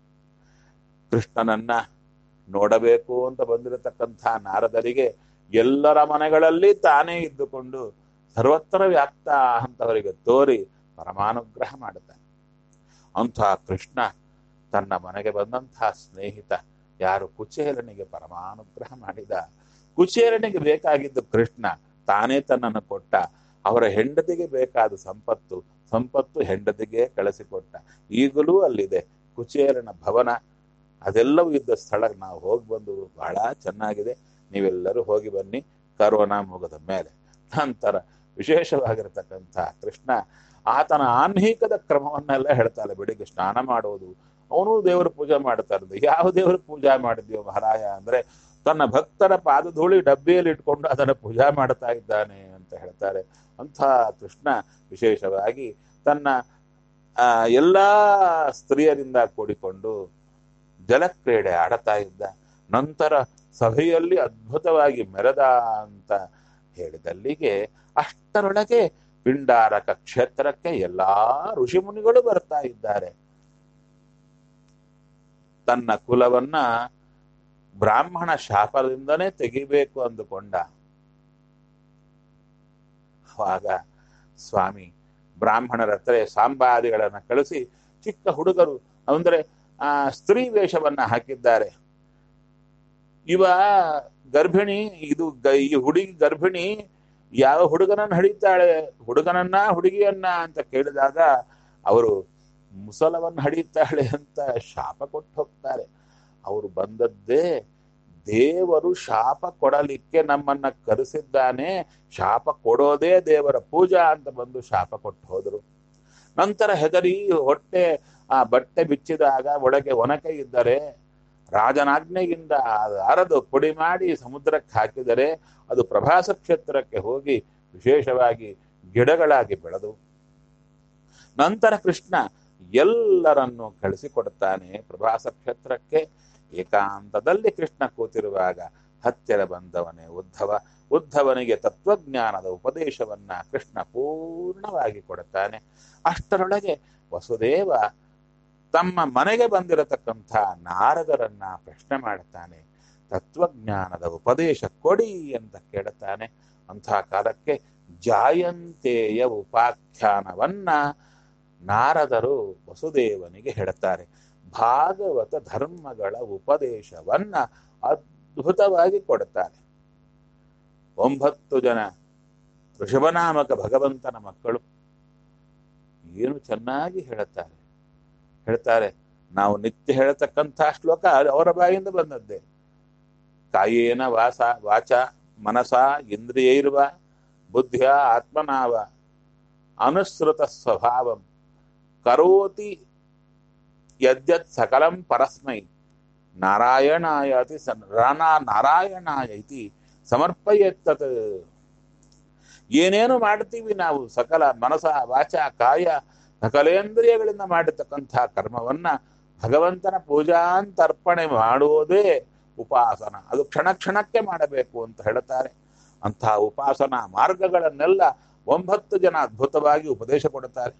ಕೃಷ್ಣನನ್ನ ನೋಡಬೇಕು ಅಂತ ಬಂದಿರತಕ್ಕಂಥ ನಾರದರಿಗೆ ಎಲ್ಲರ ಮನೆಗಳಲ್ಲಿ ತಾನೇ ಇದ್ದುಕೊಂಡು ಸರ್ವತ್ರ ವ್ಯಾಪ್ತ ಅಂತವರಿಗೆ ತೋರಿ ಪರಮಾನುಗ್ರಹ ಮಾಡುತ್ತಾನೆ ಅಂಥ ಕೃಷ್ಣ ತನ್ನ ಮನೆಗೆ ಬಂದಂತಹ ಸ್ನೇಹಿತ ಯಾರು ಕುಚೇಲನಿಗೆ ಪರಮಾನುಗ್ರಹ ಮಾಡಿದ ಕುಚೇಲನಿಗೆ ಬೇಕಾಗಿದ್ದು ಕೃಷ್ಣ ತಾನೇ ತನ್ನನ್ನು ಕೊಟ್ಟ ಅವರ ಹೆಂಡತಿಗೆ ಬೇಕಾದ ಸಂಪತ್ತು ಸಂಪತ್ತು ಹೆಂಡತಿಗೆ ಕಳಿಸಿಕೊಟ್ಟ ಈಗಲೂ ಅಲ್ಲಿದೆ ಕುಚೇಲನ ಭವನ ಅದೆಲ್ಲವೂ ಇದ್ದ ಸ್ಥಳ ನಾವು ಹೋಗಿ ಬಂದು ಬಹಳ ಚೆನ್ನಾಗಿದೆ ನೀವೆಲ್ಲರೂ ಹೋಗಿ ಬನ್ನಿ ಕರೋನಾ ಮುಗದ ಮೇಲೆ ನಂತರ ವಿಶೇಷವಾಗಿರತಕ್ಕಂಥ ಕೃಷ್ಣ ಆತನ ಆನ್ಹೀಕದ ಕ್ರಮವನ್ನೆಲ್ಲ ಹೇಳ್ತಾನೆ ಬೆಳಿಗ್ಗೆ ಸ್ನಾನ ಮಾಡುವುದು ಅವನು ದೇವರ ಪೂಜೆ ಮಾಡ್ತಾ ಇರೋದು ಯಾವ ದೇವರ ಪೂಜೆ ಮಾಡಿದ್ಯೋ ಮಹಾರಾಯ ಅಂದ್ರೆ ತನ್ನ ಭಕ್ತರ ಪಾದಧೂಳಿ ಡಬ್ಬಿಯಲ್ಲಿ ಇಟ್ಕೊಂಡು ಅದನ್ನು ಪೂಜಾ ಮಾಡ್ತಾ ಇದ್ದಾನೆ ಅಂತ ಹೇಳ್ತಾರೆ ಅಂಥ ಕೃಷ್ಣ ವಿಶೇಷವಾಗಿ ತನ್ನ ಆ ಎಲ್ಲಾ ಸ್ತ್ರೀಯರಿಂದ ಕೂಡಿಕೊಂಡು ಜಲಕ್ರೀಡೆ ಆಡತಾ ಇದ್ದ ನಂತರ ಸಭೆಯಲ್ಲಿ ಅದ್ಭುತವಾಗಿ ಮೆರೆದ ಅಂತ ಹೇಳಿದಲ್ಲಿಗೆ ಅಷ್ಟರೊಳಗೆ ಪಿಂಡಾರಕ ಕ್ಷೇತ್ರಕ್ಕೆ ಎಲ್ಲಾ ಋಷಿಮುನಿಗಳು ಬರ್ತಾ ಇದ್ದಾರೆ ತನ್ನ ಕುಲವನ್ನ ಬ್ರಾಹ್ಮಣ ಶಾಪದಿಂದನೇ ತೆಗಿಬೇಕು ಅಂದುಕೊಂಡ ಆಗ ಸ್ವಾಮಿ ಬ್ರಾಹ್ಮಣರ ಹತ್ರ ಸಾಂಬಾದಿಗಳನ್ನ ಕಳಿಸಿ ಚಿಕ್ಕ ಹುಡುಗರು ಅಂದ್ರೆ ಆ ಸ್ತ್ರೀ ವೇಷವನ್ನ ಹಾಕಿದ್ದಾರೆ ಇವ ಗರ್ಭಿಣಿ ಇದು ಗ- ಈ ಹುಡುಗಿ ಗರ್ಭಿಣಿ ಯಾವ ಹುಡುಗನನ್ನ ಹಡಿತಾಳೆ ಹುಡುಗನನ್ನ ಹುಡುಗಿಯನ್ನ ಅಂತ ಕೇಳಿದಾಗ ಅವರು ಮುಸಲವನ್ನು ಹಡಿತಾಳೆ ಅಂತ ಶಾಪ ಕೊಟ್ಟು ಹೋಗ್ತಾರೆ ಅವರು ಬಂದದ್ದೇ ದೇವರು ಶಾಪ ಕೊಡಲಿಕ್ಕೆ ನಮ್ಮನ್ನ ಕರೆಸಿದ್ದಾನೆ ಶಾಪ ಕೊಡೋದೇ ದೇವರ ಪೂಜಾ ಅಂತ ಬಂದು ಶಾಪ ಕೊಟ್ಟು ಹೋದರು ನಂತರ ಹೆದರಿ ಹೊಟ್ಟೆ ಆ ಬಟ್ಟೆ ಬಿಚ್ಚಿದಾಗ ಒಳಗೆ ಒನಕೆ ಇದ್ದರೆ ರಾಜನಾಜ್ಞೆಯಿಂದ ಅದು ಅರದು ಪುಡಿ ಮಾಡಿ ಸಮುದ್ರಕ್ಕೆ ಹಾಕಿದರೆ ಅದು ಪ್ರಭಾಸ ಕ್ಷೇತ್ರಕ್ಕೆ ಹೋಗಿ ವಿಶೇಷವಾಗಿ ಗಿಡಗಳಾಗಿ ಬೆಳೆದು ನಂತರ ಕೃಷ್ಣ ಎಲ್ಲರನ್ನು ಕಳಿಸಿಕೊಡುತ್ತಾನೆ ಪ್ರಭಾಸ ಕ್ಷೇತ್ರಕ್ಕೆ ಏಕಾಂತದಲ್ಲಿ ಕೃಷ್ಣ ಕೂತಿರುವಾಗ ಹತ್ತಿರ ಬಂದವನೇ ಉದ್ಧವ ಉದ್ಧವನಿಗೆ ತತ್ವಜ್ಞಾನದ ಉಪದೇಶವನ್ನ ಕೃಷ್ಣ ಪೂರ್ಣವಾಗಿ ಕೊಡುತ್ತಾನೆ ಅಷ್ಟರೊಳಗೆ ವಸುದೇವ ತಮ್ಮ ಮನೆಗೆ ಬಂದಿರತಕ್ಕಂಥ ನಾರದರನ್ನ ಪ್ರಶ್ನೆ ಮಾಡುತ್ತಾನೆ ತತ್ವಜ್ಞಾನದ ಉಪದೇಶ ಕೊಡಿ ಅಂತ ಕೇಳುತ್ತಾನೆ ಅಂತಹ ಕಾಲಕ್ಕೆ ಜಾಯಂತೆಯ ಉಪಾಖ್ಯಾನವನ್ನ ನಾರದರು ವಸುದೇವನಿಗೆ ಹೇಳುತ್ತಾರೆ ಭಾಗವತ ಧರ್ಮಗಳ ಉಪದೇಶವನ್ನ ಅದ್ಭುತವಾಗಿ ಕೊಡುತ್ತಾರೆ ಒಂಬತ್ತು ಜನ ಋಷಭನಾಮಕ ಭಗವಂತನ ಮಕ್ಕಳು ಏನು ಚೆನ್ನಾಗಿ ಹೇಳುತ್ತಾರೆ ಹೇಳ್ತಾರೆ ನಾವು ನಿತ್ಯ ಹೇಳತಕ್ಕಂಥ ಶ್ಲೋಕ ಅವರ ಬಾಯಿಂದ ಬಂದದ್ದೇ ಕಾಯೇನ ವಾಸ ವಾಚ ಮನಸ ಇಂದ್ರಿಯೈರ್ವ ಬುದ್ಧಿಯ ಆತ್ಮನಾವ ಅನುಸೃತ ಸ್ವಭಾವಂ ಕರೋತಿ ಯದ್ಯತ್ ಸಕಲಂ ಪರಸ್ಮೈ ನಾರಾಯಣಾಯ ಅತಿ ಸನ್ ರಾನಾ ನಾರಾಯಣಾಯ ಇತಿ ಸಮರ್ಪಯತ್ತತ್ ಏನೇನು ಮಾಡ್ತೀವಿ ನಾವು ಸಕಲ ಮನಸ ವಾಚ ಕಾಯ ಸಕಲೇಂದ್ರಿಯಗಳಿಂದ ಮಾಡಿರ್ತಕ್ಕಂಥ ಕರ್ಮವನ್ನ ಭಗವಂತನ ಪೂಜಾಂತರ್ಪಣೆ ಮಾಡುವುದೇ ಉಪಾಸನ ಅದು ಕ್ಷಣ ಕ್ಷಣಕ್ಕೆ ಮಾಡಬೇಕು ಅಂತ ಹೇಳ್ತಾರೆ ಅಂತಹ ಉಪಾಸನಾ ಮಾರ್ಗಗಳನ್ನೆಲ್ಲ ಒಂಬತ್ತು ಜನ ಅದ್ಭುತವಾಗಿ ಉಪದೇಶ ಕೊಡುತ್ತಾರೆ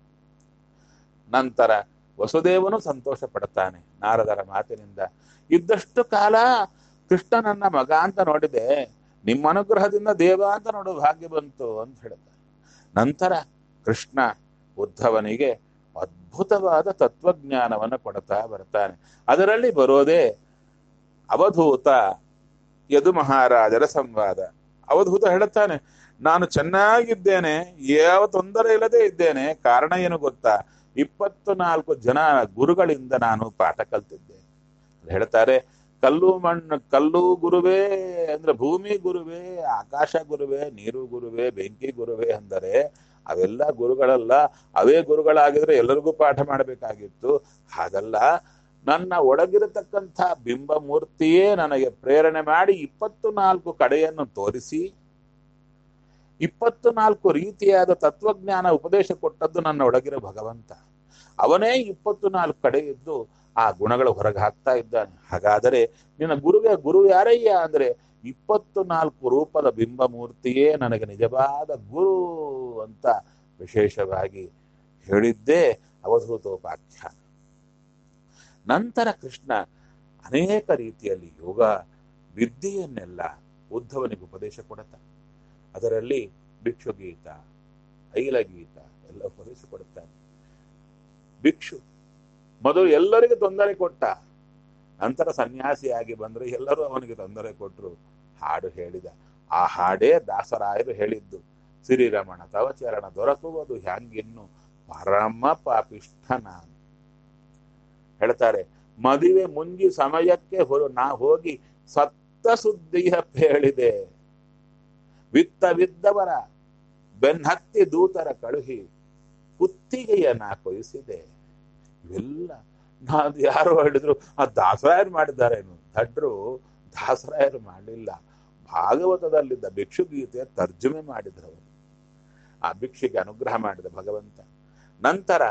ನಂತರ ವಸುದೇವನು ಸಂತೋಷ ಪಡುತ್ತಾನೆ ನಾರದರ ಮಾತಿನಿಂದ ಇದ್ದಷ್ಟು ಕಾಲ ಕೃಷ್ಣನನ್ನ ಮಗ ಅಂತ ನೋಡಿದೆ ನಿಮ್ಮ ಅನುಗ್ರಹದಿಂದ ದೇವ ಅಂತ ನೋಡೋ ಭಾಗ್ಯ ಬಂತು ಅಂತ ಹೇಳ್ತಾರೆ ನಂತರ ಕೃಷ್ಣ ಉದ್ಧವನಿಗೆ ಅದ್ಭುತವಾದ ತತ್ವಜ್ಞಾನವನ್ನು ಕೊಡ್ತಾ ಬರ್ತಾನೆ ಅದರಲ್ಲಿ ಬರೋದೇ ಅವಧೂತ ಯದು ಮಹಾರಾಜರ ಸಂವಾದ ಅವಧೂತ ಹೇಳುತ್ತಾನೆ ನಾನು ಚೆನ್ನಾಗಿದ್ದೇನೆ ಯಾವ ತೊಂದರೆ ಇಲ್ಲದೆ ಇದ್ದೇನೆ ಕಾರಣ ಏನು ಗೊತ್ತಾ ಇಪ್ಪತ್ತು ನಾಲ್ಕು ಜನ ಗುರುಗಳಿಂದ ನಾನು ಪಾಠ ಕಲ್ತಿದ್ದೆ ಹೇಳ್ತಾರೆ ಕಲ್ಲು ಮಣ್ಣು ಕಲ್ಲು ಗುರುವೇ ಅಂದ್ರೆ ಭೂಮಿ ಗುರುವೇ ಆಕಾಶ ಗುರುವೇ ನೀರು ಗುರುವೇ ಬೆಂಕಿ ಗುರುವೇ ಅಂದರೆ ಅವೆಲ್ಲ ಗುರುಗಳಲ್ಲ ಅವೇ ಗುರುಗಳಾಗಿದ್ರೆ ಎಲ್ಲರಿಗೂ ಪಾಠ ಮಾಡಬೇಕಾಗಿತ್ತು ಹಾಗಲ್ಲ ನನ್ನ ಒಳಗಿರತಕ್ಕಂಥ ಬಿಂಬ ಮೂರ್ತಿಯೇ ನನಗೆ ಪ್ರೇರಣೆ ಮಾಡಿ ಇಪ್ಪತ್ತು ನಾಲ್ಕು ಕಡೆಯನ್ನು ತೋರಿಸಿ ಇಪ್ಪತ್ತು ನಾಲ್ಕು ರೀತಿಯಾದ ತತ್ವಜ್ಞಾನ ಉಪದೇಶ ಕೊಟ್ಟದ್ದು ನನ್ನ ಒಳಗಿರೋ ಭಗವಂತ ಅವನೇ ಇಪ್ಪತ್ತು ನಾಲ್ಕು ಕಡೆ ಇದ್ದು ಆ ಗುಣಗಳು ಹೊರಗೆ ಹಾಕ್ತಾ ಇದ್ದಾನೆ ಹಾಗಾದರೆ ನಿನ್ನ ಗುರುವೇ ಗುರು ಯಾರಯ್ಯ ಅಂದ್ರೆ ಇಪ್ಪತ್ತು ನಾಲ್ಕು ರೂಪದ ಬಿಂಬ ಮೂರ್ತಿಯೇ ನನಗೆ ನಿಜವಾದ ಗುರು ಅಂತ ವಿಶೇಷವಾಗಿ ಹೇಳಿದ್ದೇ ಅವಧೂತೋಪಾಖ್ಯಾನ ನಂತರ ಕೃಷ್ಣ ಅನೇಕ ರೀತಿಯಲ್ಲಿ ಯೋಗ ವಿದ್ಯೆಯನ್ನೆಲ್ಲ ಉದ್ಧವನಿಗೆ ಉಪದೇಶ ಕೊಡುತ್ತ ಅದರಲ್ಲಿ ಭಿಕ್ಷುಗೀತ ಐಲಗೀತ ಎಲ್ಲ ಉಪದೇಶ ಕೊಡುತ್ತಾನೆ ಭಿಕ್ಷು ಮೊದಲು ಎಲ್ಲರಿಗೂ ತೊಂದರೆ ಕೊಟ್ಟ ನಂತರ ಸನ್ಯಾಸಿಯಾಗಿ ಬಂದ್ರೆ ಎಲ್ಲರೂ ಅವನಿಗೆ ತೊಂದರೆ ಕೊಟ್ಟರು ಹಾಡು ಹೇಳಿದ ಆ ಹಾಡೇ ದಾಸರಾಯರು ಹೇಳಿದ್ದು ಶ್ರೀರಮಣ ತವಚರಣ ದೊರಕುವುದು ಹ್ಯಾಂಗಿನ್ನು ಪರಮ ಪಾಪಿಷ್ಠ ನಾನು ಹೇಳ್ತಾರೆ ಮದುವೆ ಮುಂಜಿ ಸಮಯಕ್ಕೆ ಹೊ ನಾ ಹೋಗಿ ಸತ್ತ ಸುದ್ದಿಯ ಹೇಳಿದೆ ವಿತ್ತ ವಿದ್ದವರ ಬೆನ್ನತ್ತಿ ದೂತರ ಕಳುಹಿ ಕುತ್ತಿಗೆಯ ನಾ ಕೊಯಿಸಿದೆ ಇವೆಲ್ಲ ನಾನು ಯಾರು ಹೇಳಿದ್ರು ಆ ದಾಸರಾಯರು ಮಾಡಿದ್ದಾರೇನು ದಡ್ರು ದಾಸರಾಯರು ಮಾಡಲಿಲ್ಲ ಭಾಗವತದಲ್ಲಿದ್ದ ಭಿಕ್ಷುಗೀತೆ ತರ್ಜುಮೆ ಮಾಡಿದ್ರು ಅವರು ಆ ಭಿಕ್ಷೆಗೆ ಅನುಗ್ರಹ ಮಾಡಿದ ಭಗವಂತ ನಂತರ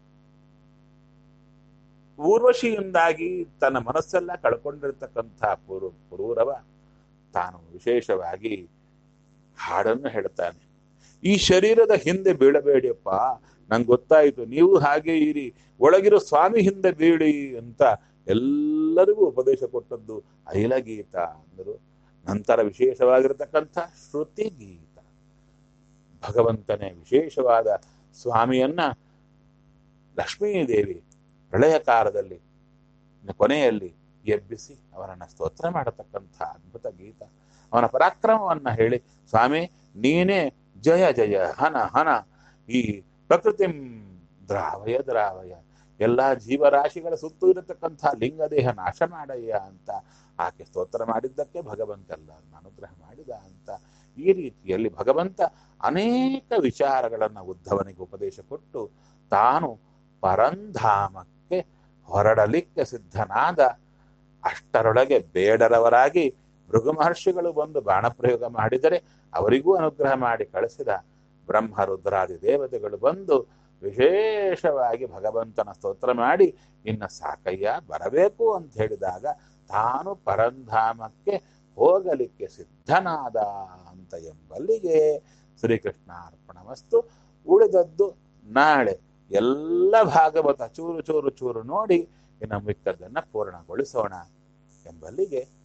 ಊರ್ವಶಿಯಿಂದಾಗಿ ತನ್ನ ಮನಸ್ಸೆಲ್ಲ ಕಳ್ಕೊಂಡಿರ್ತಕ್ಕಂಥ ಪುರು ಪುರೂರವ ತಾನು ವಿಶೇಷವಾಗಿ ಹಾಡನ್ನು ಹೇಳ್ತಾನೆ ಈ ಶರೀರದ ಹಿಂದೆ ಬೀಳಬೇಡಿಯಪ್ಪ ನಂಗೆ ಗೊತ್ತಾಯಿತು ನೀವು ಹಾಗೆ ಇರಿ ಒಳಗಿರೋ ಸ್ವಾಮಿ ಹಿಂದೆ ಬೀಳಿ ಅಂತ ಎಲ್ಲರಿಗೂ ಉಪದೇಶ ಕೊಟ್ಟದ್ದು ಐಲಗೀತ ಅಂದರು ನಂತರ ವಿಶೇಷವಾಗಿರತಕ್ಕಂಥ ಶ್ರುತಿ ಗೀತ ಭಗವಂತನೇ ವಿಶೇಷವಾದ ಸ್ವಾಮಿಯನ್ನ ಲಕ್ಷ್ಮೀದೇವಿ ಪ್ರಳಯ ಕಾಲದಲ್ಲಿ ಕೊನೆಯಲ್ಲಿ ಎಬ್ಬಿಸಿ ಅವರನ್ನ ಸ್ತೋತ್ರ ಮಾಡತಕ್ಕಂಥ ಅದ್ಭುತ ಗೀತ ಅವನ ಪರಾಕ್ರಮವನ್ನ ಹೇಳಿ ಸ್ವಾಮಿ ನೀನೇ ಜಯ ಜಯ ಹನ ಹನ ಈ ಪ್ರಕೃತಿ ದ್ರಾವಯ ದ್ರಾವಯ ಎಲ್ಲಾ ಜೀವರಾಶಿಗಳ ಸುತ್ತು ಇರತಕ್ಕಂಥ ಲಿಂಗದೇಹ ನಾಶ ಮಾಡಯ್ಯ ಅಂತ ಆಕೆ ಸ್ತೋತ್ರ ಮಾಡಿದ್ದಕ್ಕೆ ಭಗವಂತ ಎಲ್ಲರನ್ನ ಅನುಗ್ರಹ ಮಾಡಿದ ಅಂತ ಈ ರೀತಿಯಲ್ಲಿ ಭಗವಂತ ಅನೇಕ ವಿಚಾರಗಳನ್ನ ಉದ್ಧವನಿಗೆ ಉಪದೇಶ ಕೊಟ್ಟು ತಾನು ಪರಂಧಾಮಕ್ಕೆ ಹೊರಡಲಿಕ್ಕೆ ಸಿದ್ಧನಾದ ಅಷ್ಟರೊಳಗೆ ಬೇಡರವರಾಗಿ ಭೃಗು ಮಹರ್ಷಿಗಳು ಬಂದು ಬಾಣಪ್ರಯೋಗ ಮಾಡಿದರೆ ಅವರಿಗೂ ಅನುಗ್ರಹ ಮಾಡಿ ಕಳಿಸಿದ ಬ್ರಹ್ಮ ರುದ್ರಾದಿ ದೇವತೆಗಳು ಬಂದು ವಿಶೇಷವಾಗಿ ಭಗವಂತನ ಸ್ತೋತ್ರ ಮಾಡಿ ಇನ್ನ ಸಾಕಯ್ಯ ಬರಬೇಕು ಅಂತ ಹೇಳಿದಾಗ ತಾನು ಪರಂಧಾಮಕ್ಕೆ ಹೋಗಲಿಕ್ಕೆ ಸಿದ್ಧನಾದ ಅಂತ ಎಂಬಲ್ಲಿಗೆ ಶ್ರೀಕೃಷ್ಣ ಅರ್ಪಣವಸ್ತು ಉಳಿದದ್ದು ನಾಳೆ ಎಲ್ಲ ಭಾಗವತ ಚೂರು ಚೂರು ಚೂರು ನೋಡಿ ಇನ್ನು ಮಿಕ್ಕದ್ದನ್ನ ಪೂರ್ಣಗೊಳಿಸೋಣ ಎಂಬಲ್ಲಿಗೆ